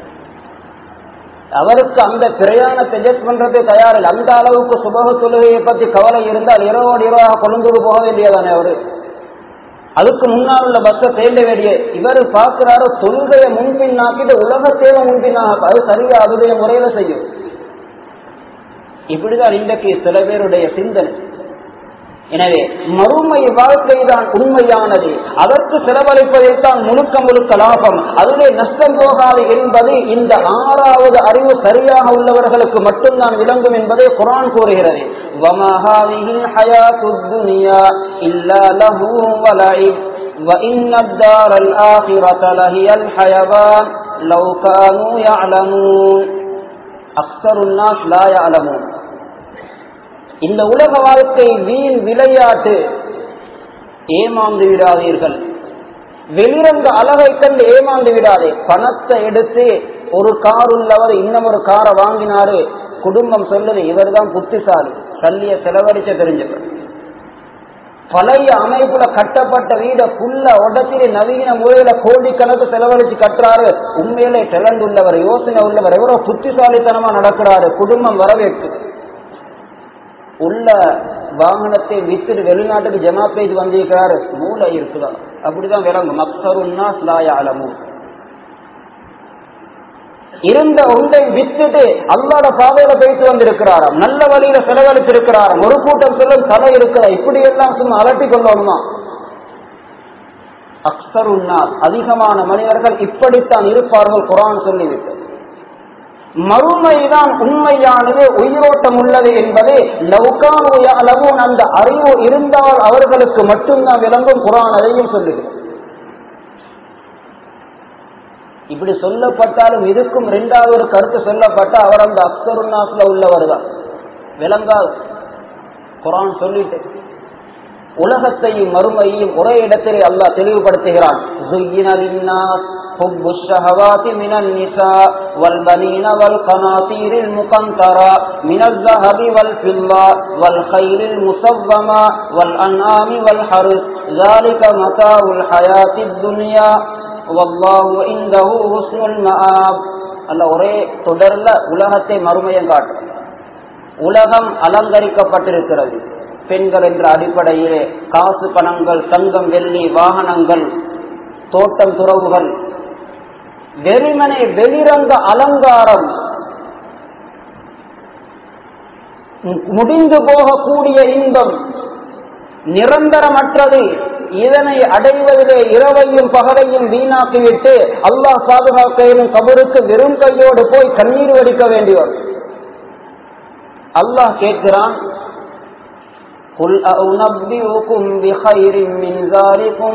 அவருக்கு அந்த பிரயாணத்தை அட்ஜஸ்ட் பண்றது தயாரில்லை அந்த அளவுக்கு சுபக தொழுகையை பத்தி கவலை இருந்தால் இரவோடு இரவாக கொழுந்தூர் போக வேண்டியதானே அவரு அதுக்கு முன்னால் உள்ள பஸ்ஸை தேட வேண்டிய இவர் பார்க்கிறாரு தொழுகையை முன்பின்னாக்கிட்டு உலகத்தேவை முன்பின்னாக அது சரியா அதுடைய முறையில செய்யும் இப்படிதான் இன்றைக்கு சில பேருடைய சிந்தனை எனவே மறுமை வாழ்க்கை தான் உண்மையானது அதற்கு செலவழிப்பதைத்தான் முழுக்க முழுக்க லாபம் அதிலே நஷ்டம் போகாது என்பது இந்த ஆறாவது அறிவு சரியாக உள்ளவர்களுக்கு மட்டும்தான் விளங்கும் என்பதை குரான் கூறுகிறது وإن الدار الآخرة لهي الحيوان لو كانوا يعلمون أكثر الناس لا يعلمون இந்த உலக வாழ்க்கை வீண் விளையாட்டு ஏமாந்து விடாதீர்கள் வெளிரங்க அழகை கண்டு ஏமாந்து விடாதே பணத்தை எடுத்து ஒரு கார் உள்ளவர் இன்னும் ஒரு காரை வாங்கினாரு குடும்பம் சொல்லுது இவர் தான் புத்திசாலி சல்லிய செலவழிச்ச தெரிஞ்சவர் பழைய அமைப்புல கட்டப்பட்ட வீட புல்ல உடச்சிரி நவீன முறையில கோடிக்கணக்கு செலவழிச்சு கட்டுறாரு உண்மையிலே டெலண்ட் உள்ளவர் யோசனை உள்ளவர் எவ்வளவு புத்திசாலித்தனமா நடக்கிறாரு குடும்பம் வரவேற்குது உள்ள வாகனத்தை வித்துட்டு வெளிநாட்டுக்கு ஜமா செய்து வந்திருக்கிறாரு மூளை இருக்குதா அப்படிதான் விளங்கும் மக்சருன்னா ஸ்லாயாலமும் இருந்த ஒன்றை வித்துட்டு அல்லாட பாதையில போயிட்டு வந்திருக்கிறாராம் நல்ல வழியில செலவழித்திருக்கிறாராம் ஒரு கூட்டம் சொல்லும் தலை இருக்கிற இப்படி எல்லாம் சும்மா அலட்டி கொள்ளணுமா அக்சருன்னா அதிகமான மனிதர்கள் இப்படித்தான் இருப்பார்கள் குரான் சொல்லிவிட்டு மறுமைதான் உண்மையானது உயிரோட்டம் உள்ளது என்பது லவுகான் அந்த அறிவு இருந்தால் அவர்களுக்கு மட்டும்தான் விளங்கும் குரான் அதையும் சொல்லுகிறது இப்படி சொல்லப்பட்டாலும் இதுக்கும் இரண்டாவது ஒரு கருத்து சொல்லப்பட்ட அவர் அந்த அக்சருநாஸ்ல உள்ளவர் தான் விளங்காது குரான் சொல்லிட்டு உலகத்தையும் மறுமையையும் ஒரே இடத்திலே அல்லாஹ் தெளிவுபடுத்துகிறான் حب الشهوات من النساء والبنين والقناطير المقنطرة من الذهب والفضة والخيل المسومة والأنعام والحرث ذلك متاع الحياة الدنيا والله عنده حسن المآب அல்ல ஒரே தொடர்ல உலகத்தை மறுமையம் காட்டும் உலகம் அலங்கரிக்கப்பட்டிருக்கிறது பெண்கள் என்ற அடிப்படையிலே காசு பணங்கள் தங்கம் வெள்ளி வாகனங்கள் தோட்டம் துறவுகள் வெறுமனே வெளிரங்க அலங்காரம் முடிந்து போகக்கூடிய இன்பம் நிரந்தரமற்றது இதனை அடைவதிலே இரவையும் பகலையும் வீணாக்கிவிட்டு அல்லாஹ் பாதுகாக்கையிலும் கபருக்கு வெறும் கையோடு போய் கண்ணீர் வடிக்க வேண்டியோர் அல்லாஹ் கேட்கிறான் قل أنبئكم بخير من ذلكم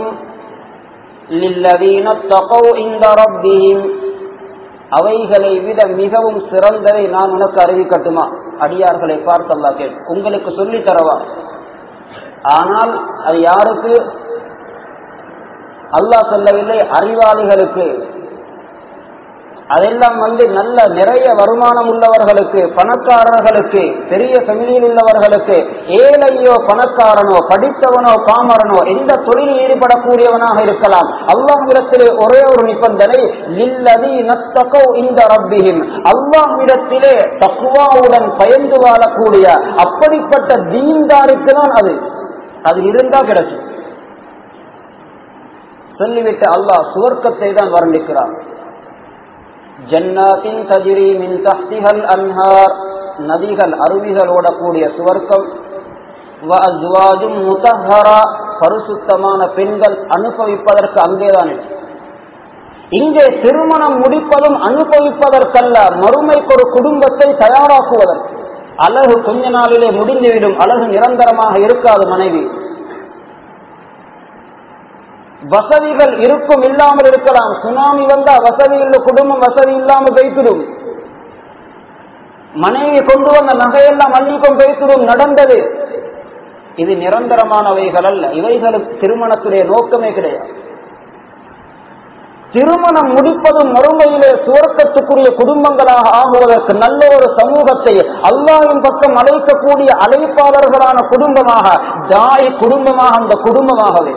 للذين اتقوا عند ربهم அவைகளை விட மிகவும் சிறந்ததை நான் உனக்கு அறிவிக்கட்டுமா அடியார்களை பார்த்தல்லா கேள் உங்களுக்கு சொல்லி தரவா ஆனால் அது யாருக்கு அல்லாஹ் சொல்லவில்லை அறிவாளிகளுக்கு அதெல்லாம் வந்து நல்ல நிறைய வருமானம் உள்ளவர்களுக்கு பணக்காரர்களுக்கு பெரிய ஃபெமிலியில் உள்ளவர்களுக்கு ஏழையோ பணக்காரனோ படித்தவனோ பாமரனோ எந்த தொழிலில் ஈடுபடக்கூடியவனாக இருக்கலாம் அல்லாஹ்விடத்திலே ஒரே ஒரு நிபந்தனை லில்லதி நத்தகோ இந்த ரப்பிஹிம் அல்லாஹ்விடத்திலே தக்குவாவுடன் பயந்து வாழக்கூடிய அப்படிப்பட்ட தீன்தாருக்கு தான் அது அது இருந்தா கிடைக்கும் சொல்லிவிட்டு அல்லாஹ் சுவர்க்கத்தை தான் வர்ணிக்கிறான் ஜன்னாத்தின் தஜிரி மின் தஹ்திஹல் அன்ஹார் நதிகள் அருவிகள் ஓடக்கூடிய சுவர்க்கம் வஅஸ்வாஜும் முத்தஹரா பரிசுத்தமான பெண்கள் அனுபவிப்பதற்கு அங்கேதான் இருக்கு. இங்கே திருமணம் முடிப்பதும் அனுபவிப்பதற்கல்ல மறுமைக்கு ஒரு குடும்பத்தை தயாராக்குவதற்கு அழகு கொஞ்ச நாளிலே முடிந்துவிடும் அழகு நிரந்தரமாக இருக்காது மனைவி வசதிகள் இருக்கும் இல்லாமல் இருக்கலாம் சுனாமி வந்தா வசதி உள்ள குடும்பம் வசதி இல்லாமல் வைத்திடும் மனைவி கொண்டு வந்த நகையெல்லாம் அள்ளிக்கும் வைத்திடும் நடந்தது இது நிரந்தரமானவைகள் அல்ல இவைகளுக்கு திருமணத்துடைய நோக்கமே கிடையாது திருமணம் முடிப்பதும் மறுமையிலே சுவர்க்கத்துக்குரிய குடும்பங்களாக ஆகுவதற்கு நல்ல ஒரு சமூகத்தை அல்லாவின் பக்கம் அழைக்கக்கூடிய அழைப்பாளர்களான குடும்பமாக தாய் குடும்பமாக அந்த குடும்பமாகவே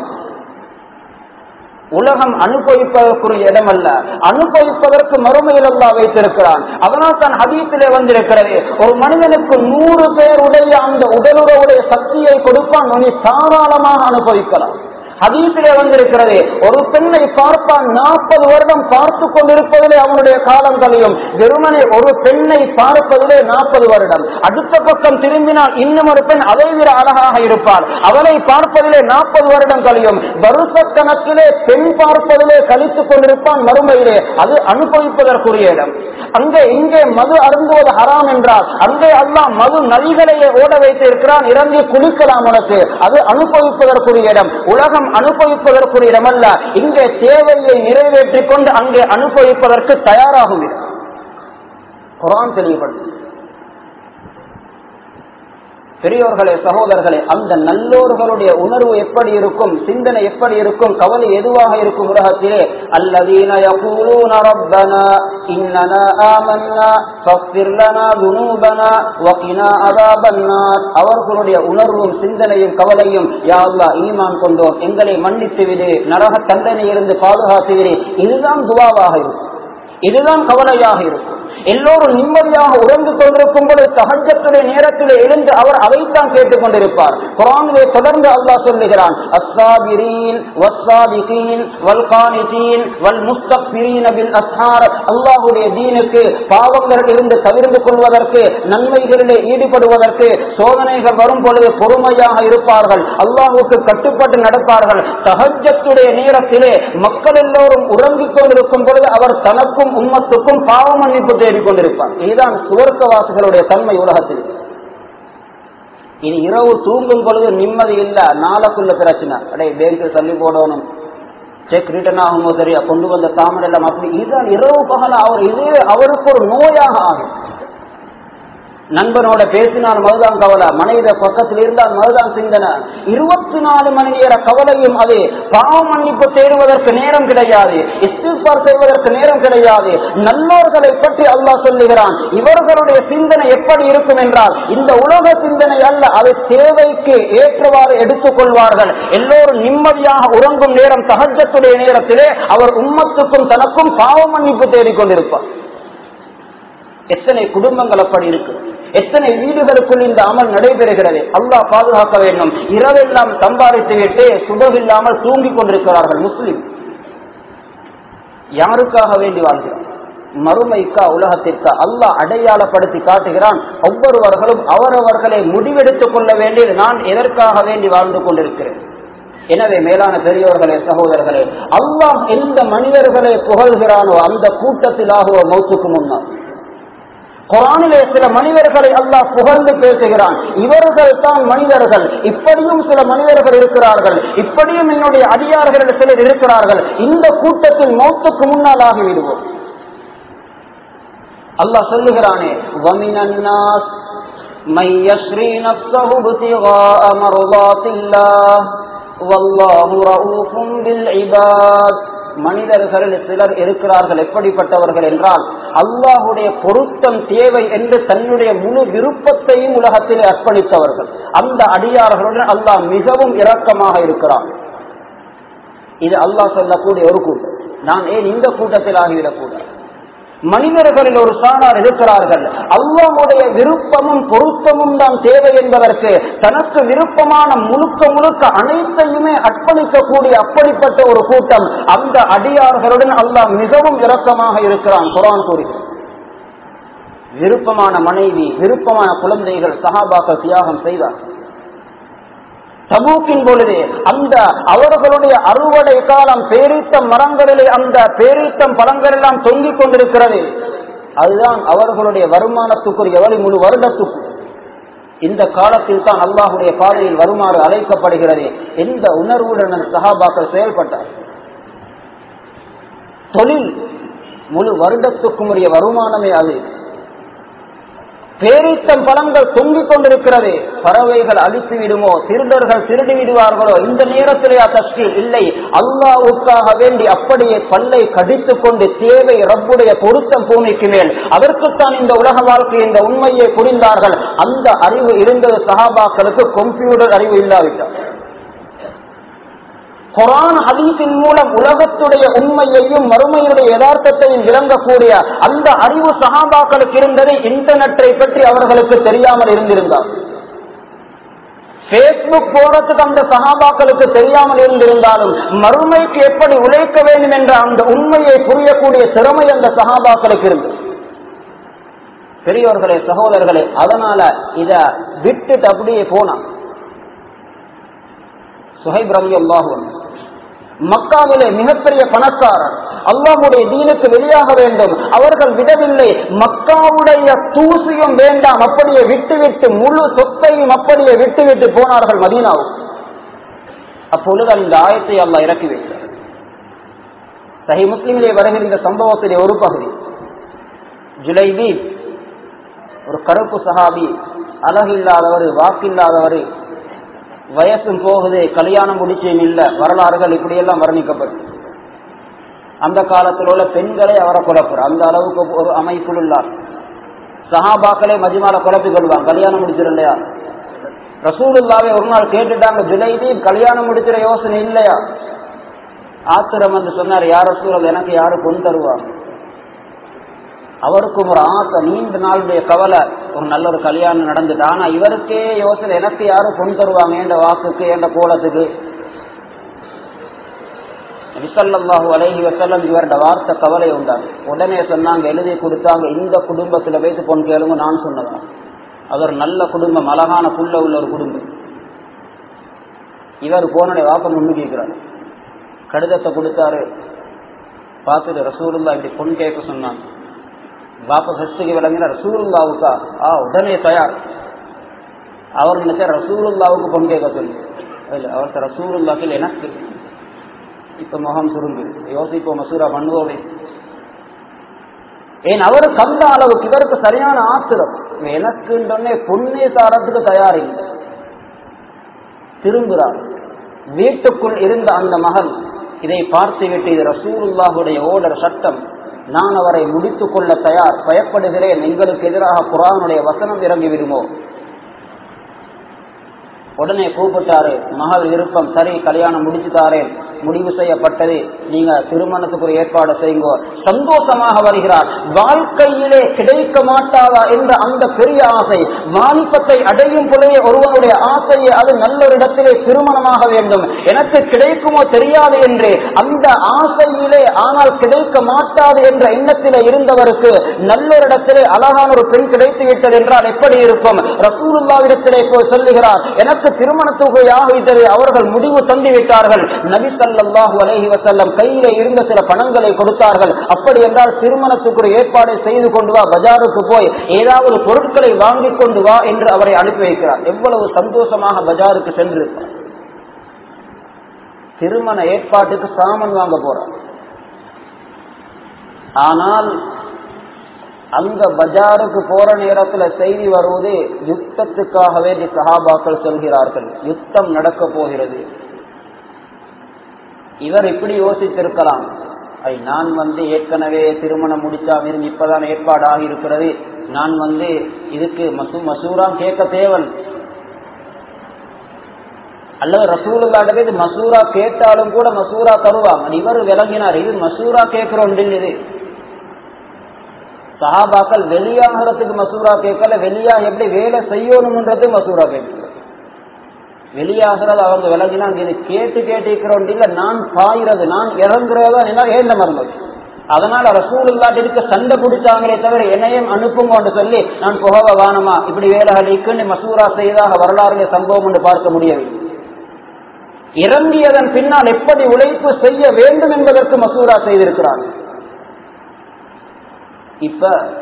உலகம் அனுபவிப்பதற்குரிய இடம் அல்ல அனுபவிப்பதற்கு மறுமையில் அல்லா வைத்திருக்கிறான் அதனால் தான் ஹதீத்திலே வந்திருக்கிறது ஒரு மனிதனுக்கு நூறு பேருடைய அந்த உடலுறவுடைய சக்தியை கொடுப்பான் நீ தாராளமாக அனுபவிக்கலாம் ஹதீசிலே வந்திருக்கிறது ஒரு பெண்ணை பார்ப்பான் நாற்பது வருடம் பார்த்து கொண்டிருப்பதிலே பார்ப்பதிலே அவனுடைய காலம் கழியும் வெறுமனே ஒரு பெண்ணை பார்ப்பதிலே நாற்பது வருடம் அடுத்த பக்கம் திரும்பினால் இன்னும் ஒரு பெண் அதை விட அழகாக இருப்பார் அவளை பார்ப்பதிலே நாற்பது வருடம் கழியும் வருஷக்கணக்கிலே பெண் பார்ப்பதிலே கழித்துக் கொண்டிருப்பான் மறுமையிலே அது அனுபவிப்பதற்குரிய இடம் அங்கே இங்கே மது அருந்துவது ஹராம் என்றால் அங்கே அல்லாஹ் மது நதிகளையே ஓட வைத்து இருக்கிறான் இறங்கி குளிக்கலாம் உனக்கு அது அனுபவிப்பதற்குரிய இடம் உலகம் அனுபவிப்பதற்குரிய இடம் அல்ல இங்கே தேவையை நிறைவேற்றிக் கொண்டு அங்கே அனுபவிப்பதற்கு தயாராகும் இடம் குரான் தெளிவுபடுத்து பெரியோர்களே சகோதரர்களே அந்த நல்லோர்களுடைய உணர்வு எப்படி இருக்கும் சிந்தனை எப்படி இருக்கும் கவலை எதுவாக இருக்கும் உலகத்திலே அல்லதீன يقولون ربنا إننا آمنا فاغفر لنا ذنوبنا وقنا عذاب النار அவர்களுடைய உணர்வும் சிந்தனையும் கவலையும் யா அல்லாஹ் ஈமான் கொண்டோம் எங்களை மன்னித்து விடு நரக தண்டனையிலிருந்து பாதுகாத்து விடு இதுதான் துவாவாக இருக்கும் இதுதான் கவலையாக இருக்கும் எல்லோரும் நிம்மதியாக உறந்து கொண்டிருக்கும் பொழுது சகஜத்துடைய நேரத்தில் எழுந்து அவர் அதைத்தான் கேட்டுக் கொண்டிருப்பார் குரானிலே தொடர்ந்து அல்லாஹ் சொல்லுகிறான் அஸ்ஸாபிரீன் வஸ்ஸாபிகீன் வல்கானிதீன் வல்முஸ்தக்பிரீன பில் அஸ்ஹார் அல்லாஹ்வுடைய தீனுக்கு பாவங்கள் இருந்து தவிர்ந்து கொள்வதற்கு நன்மைகளிலே ஈடுபடுவதற்கு சோதனைகள் வரும் பொழுது பொறுமையாக இருப்பார்கள் அல்லாஹ்வுக்கு கட்டுப்பட்டு நடப்பார்கள் சகஜத்துடைய நேரத்திலே மக்கள் எல்லோரும் உறங்கிக் கொண்டிருக்கும் பொழுது அவர் தனக்கும் உம்மத்துக்கும் பாவ மன்னிப்பு தேடிக் கொண்டிருப்பார் இதுதான் சுவர்க்கவாசிகளுடைய தன்மை உலகத்தில் இனி இரவு தூங்கும் பொழுது நிம்மதி இல்ல நாளைக்குள்ள பிரச்சனை அடே பேங்க்கு தள்ளி போடணும் செக் ரிட்டர்ன் ஆகுமோ சரியா கொண்டு வந்த தாமரை எல்லாம் அப்படி இதுதான் இரவு பகல அவர் இதே அவருக்கு ஒரு நோயாக ஆகும் நண்பனோட பேசினால் மதுதான் கவலை மனைவிட பக்கத்தில் இருந்தால் மதுதான் சிந்தனை இருபத்தி நாலு மணி நேர கவலையும் அது பாவ மன்னிப்பு தேடுவதற்கு நேரம் கிடையாது இஸ்திஃபார் செய்வதற்கு நேரம் கிடையாது நல்லோர்களை பற்றி அல்லாஹ் சொல்லுகிறான் இவர்களுடைய சிந்தனை எப்படி இருக்கும் என்றால் இந்த உலக சிந்தனை அல்ல அது தேவைக்கு ஏற்றவாறு எடுத்துக் கொள்வார்கள் எல்லோரும் நிம்மதியாக உறங்கும் நேரம் சகஜத்துடைய நேரத்திலே அவர் உம்மத்துக்கும் தனக்கும் பாவ மன்னிப்பு தேடிக்கொண்டிருப்பார் எத்தனை குடும்பங்கள் அப்படி இருக்கு எத்தனை வீடுகளுக்குள் இந்த அமல் நடைபெறுகிறது அல்லாஹ் பாதுகாக்க வேண்டும் இரவெல்லாம் சம்பாதித்து விட்டு சுபமில்லாமல் தூங்கிக் கொண்டிருக்கிறார்கள் முஸ்லிம் யாருக்காக வேண்டி வாழ்கிறார் மறுமைக்கா உலகத்திற்கா அல்லாஹ் அடையாளப்படுத்தி காட்டுகிறான் ஒவ்வொருவர்களும் அவரவர்களை முடிவெடுத்துக் கொள்ள வேண்டியது நான் எதற்காக வேண்டி வாழ்ந்து கொண்டிருக்கிறேன் எனவே மேலான பெரியோர்களே சகோதரர்களே அல்லாஹ் எந்த மனிதர்களை புகழ்கிறானோ அந்த கூட்டத்தில் ஆகுவ மௌத்துக்கு முன்னால் குரானிலே சில மனிதர்களை அல்லாஹ் புகழ்ந்து பேசுகிறான் இவர்கள் தான் மனிதர்கள் இப்படியும் சில மனிதர்கள் இருக்கிறார்கள் இப்படியும் என்னுடைய அடியார்கள் சிலர் இருக்கிறார்கள் இந்த கூட்டத்தில் மௌத்துக்கு முன்னால் ஆகிவிடுவோம் அல்லாஹ் சொல்லுகிறானே வமினன்னாஸ் من يشري نفسه ابتغاء مرضات الله والله رؤوف بالعباد மனிதர்கள் சிலர் இருக்கிறார்கள் எப்படிப்பட்டவர்கள் என்றால் அல்லாஹுடைய பொருத்தம் தேவை என்று தன்னுடைய முழு விருப்பத்தையும் உலகத்தில் அர்ப்பணித்தவர்கள் அந்த அடியார்களுடன் அல்லாஹ் மிகவும் இரக்கமாக இருக்கிறான் இது அல்லாஹ் சொல்லக்கூடிய ஒரு கூட்டம் நான் ஏன் இந்த கூட்டத்தில் ஆகிவிடக்கூடாது மனிதர்களில் ஒரு சாணார் இருக்கிறார்கள் அல்லாவுடைய விருப்பமும் பொருத்தமும் தான் தேவை என்பதற்கு தனக்கு விருப்பமான முழுக்க முழுக்க அனைத்தையுமே அர்ப்பணிக்கக்கூடிய அப்படிப்பட்ட ஒரு கூட்டம் அந்த அடியார்களுடன் அல்லாஹ் மிகவும் இரக்கமாக இருக்கிறான் குரான் கூறுகிறார் விருப்பமான மனைவி விருப்பமான குழந்தைகள் சகாபாக்கள் தியாகம் செய்தார் தபூக்கின் பொழுது அந்த அவர்களுடைய அறுவடை காலம் பேரீத்தம் மரங்களிலே அந்த பேரீத்தம் பழங்கள் எல்லாம் தொங்கிக் கொண்டிருக்கிறது அதுதான் அவர்களுடைய வருமானத்துக்குரிய வழி முழு வருடத்துக்கு இந்த காலத்தில் தான் அல்லாஹுடைய பாதையில் வருமாறு அழைக்கப்படுகிறது எந்த உணர்வுடன் சகாபாக்கள் செயல்பட்டார் தொழில் முழு வருடத்துக்கும் உரிய வருமானமே அது பேரீத்தம் பழங்கள் தொங்கிக் கொண்டிருக்கிறது பறவைகள் அழித்து விடுமோ திருடர்கள் திருடி விடுவார்களோ இந்த நேரத்திலே கஷ்டி இல்லை அல்லாவுக்காக வேண்டி அப்படியே பல்லை கடித்துக் கொண்டு தேவை ரப்புடைய பொருத்தம் பூமிக்கு மேல் அதற்குத்தான் இந்த உலக வாழ்க்கை இந்த உண்மையை புரிந்தார்கள் அந்த அறிவு இருந்தது சகாபாக்களுக்கு கம்ப்யூட்டர் அறிவு இல்லாவிட்டார் குரான் ஹதீஸின் மூலம் உலகத்துடைய உண்மையையும் மறுமையுடைய யதார்த்தத்தையும் விளங்கக்கூடிய அந்த அறிவு சகாபாக்களுக்கு இருந்ததை இன்டர்நெட்டை பற்றி அவர்களுக்கு தெரியாமல் இருந்திருந்தார் பேஸ்புக் போறதுக்கு அந்த சகாபாக்களுக்கு தெரியாமல் இருந்திருந்தாலும் மறுமைக்கு எப்படி உழைக்க வேண்டும் என்ற அந்த உண்மையை புரியக்கூடிய திறமை அந்த சகாபாக்களுக்கு இருந்தது பெரியோர்களே சகோதரர்களே அதனால இத விட்டுட்டு அப்படியே போனான் சுஹைப் ரவி அல்லாஹுவன் மக்காவிலே மிகப்பெரிய பணக்காரர் அல்லாஹுடைய தீனுக்கு வெளியாக வேண்டும் அவர்கள் விடவில்லை மக்காவுடைய தூசியும் வேண்டாம் அப்படியே விட்டுவிட்டு முழு சொத்தையும் அப்படியே விட்டுவிட்டு போனார்கள் மதீனாவுக்கு அப்பொழுது அந்த ஆயத்தை அல்லாஹ் இறக்கி வைத்தார் சஹி முஸ்லிமிலே வருகின்ற சம்பவத்திலே ஒரு பகுதி ஜுலைபி ஒரு கருப்பு சஹாபி அழகில்லாதவர் வாக்கில்லாதவர் வயசும் போகுது கல்யாணம் முடிச்சும் இல்ல வரலாறுகள் இப்படியெல்லாம் வர்ணிக்கப்படும் அந்த காலத்தில் உள்ள பெண்களே அவரை குழப்பர் அந்த அளவுக்கு ஒரு அமைப்புள் உள்ளார் சஹாபாக்களே மஜிமால குழப்பிக் கொள்வாங்க கல்யாணம் முடிச்சிருந்தையா ரசூலுல்லாவே ஒரு நாள் கேட்டுட்டாங்க ஜுலைதி கல்யாணம் முடிக்கிற யோசனை இல்லையா ஆத்திரம் என்று சொன்னார் யார் ரசூல் எனக்கு யாரு பொன் தருவாங்க அவருக்கும் ஒரு ஆசை நீண்ட நாளுடைய கவலை ஒரு நல்ல ஒரு கல்யாணம் நடந்துட்டு ஆனா இவருக்கே யோசனை எனக்கு யாரும் பொன் தருவாங்க என்ற வாக்குக்கு என்ற கோலத்துக்கு விசல்லாஹு அலைஹி வசல்லம் இவரோட வார்த்தை கவலை உண்டாங்க உடனே சொன்னாங்க எழுதி கொடுத்தாங்க இந்த குடும்பத்துல வைத்து பொன் கேளுங்க நான் சொன்னதான் அவர் நல்ல குடும்பம் அழகான புள்ள உள்ள ஒரு குடும்பம் இவர் போனடைய வாப்ப முன்னு கேட்கிறார் கடிதத்தை கொடுத்தாரு பார்த்துட்டு ரசூலுல்லா இப்படி பொன் கேட்க சொன்னாங்க வாப்ப சஷ்டிக்கு விளங்கின ரசூலுல்லாவுக்கா ஆ உடனே தயார் அவர் நினைச்சா ரசூலுல்லாவுக்கு பொன் கேட்க சொல்லி இல்ல அவர்கிட்ட ரசூலுல்லாக்கில் எனக்கு இப்ப முகம் சுருங்கு யோசிப்போம் மசூரா பண்ணுவோமே ஏன் அவரு கந்த அளவுக்கு இவருக்கு சரியான ஆத்திரம் எனக்குன்றே பொண்ணே தாரத்துக்கு தயாரில்லை திரும்புகிறார் வீட்டுக்குள் இருந்த அந்த மகன் இதை பார்த்துவிட்டு இது ரசூலுல்லாஹுடைய ஓடர் சட்டம் நான் அவரை முடித்துக் கொள்ள தயார் பயப்படுகிறேன் எங்களுக்கு எதிராக குரானுடைய வசனம் இறங்கி விடுமோ உடனே கூப்பிட்டாரு மகள் விருப்பம் சரி கல்யாணம் முடிச்சு தாரேன் முடிவு செய்யப்பட்டது நீங்க திருமணத்துக்கு ஒரு ஏற்பாடு செய்யுங்க சந்தோஷமாக வருகிறார் வாழ்க்கையிலே கிடைக்க மாட்டாதா என்ற அந்த பெரிய ஆசை வாலிபத்தை அடையும் பொழுதே ஒருவனுடைய ஆசையை அது நல்ல ஒரு இடத்திலே திருமணமாக வேண்டும் எனக்கு கிடைக்குமோ தெரியாது என்று அந்த ஆசையிலே ஆனால் கிடைக்க மாட்டாது என்ற எண்ணத்திலே இருந்தவருக்கு நல்ல ஒரு இடத்திலே அழகான ஒரு பெண் கிடைத்து விட்டது என்றால் எப்படி இருக்கும் ரசூலுல்லாவிடத்திலே போய் சொல்லுகிறார் எனக்கு திருமணத்துக்கு யாகிவிட்டது அவர்கள் முடிவு தந்து விட்டார்கள் நபி சல்லாஹூ அலஹி வசல்லம் கையிலே இருந்த சில பணங்களை கொடுத்தார்கள் அப்படி என்றால் திருமணத்துக்கு ஒரு ஏற்பாடை செய்து கொண்டு வா பஜாருக்கு போய் ஏதாவது பொருட்களை வாங்கிக் கொண்டு வா என்று அவரை அனுப்பி வைக்கிறார் எவ்வளவு சந்தோஷமாக பஜாருக்கு சென்றிருக்கிறார் திருமண ஏற்பாட்டுக்கு சாமன் வாங்க போறார் ஆனால் அந்த பஜாருக்கு போற நேரத்துல செய்தி வருவது யுத்தத்துக்காக வேண்டி சகாபாக்கள் சொல்கிறார்கள் யுத்தம் நடக்க போகிறது இவர் இப்படி யோசித்திருக்கலாம் ஐ நான் வந்து ஏற்கனவே திருமணம் முடிச்சா இருந்து இப்பதான் ஏற்பாடாக இருக்கிறது நான் வந்து இதுக்கு மசூ மசூரா கேட்க தேவன் அல்லது ரசூலுல்லாடவே இது மசூரா கேட்டாலும் கூட மசூரா தருவாங்க இவர் விளங்கினார் இது மசூரா கேட்கிறோம் இது சஹாபாக்கள் வெளியாகிறதுக்கு மசூரா கேட்கல வெளியா எப்படி வேலை செய்யணும்ன்றது மசூரா கேட்கல வெளியாகிறது அவங்க விலகினாங்க இது கேட்டு கேட்டிருக்கிறோம் இல்ல நான் பாயிறது நான் இறங்குறதா என்ன ஏந்த மருந்தது அதனால ரசூலுல்லாட்டிற்கு சண்டை பிடிச்சாங்களே தவிர என்னையும் அனுப்புங்கன்னு சொல்லி நான் புகவ வானமா இப்படி வேலைகளுக்குன்னு மசூரா செய்தாக வரலாறுல சம்பவம் என்று பார்க்க முடியவில்லை இறங்கியதன் பின்னால் எப்படி உழைப்பு செய்ய வேண்டும் என்பதற்கு மசூரா செய்திருக்கிறாங்க இப்ப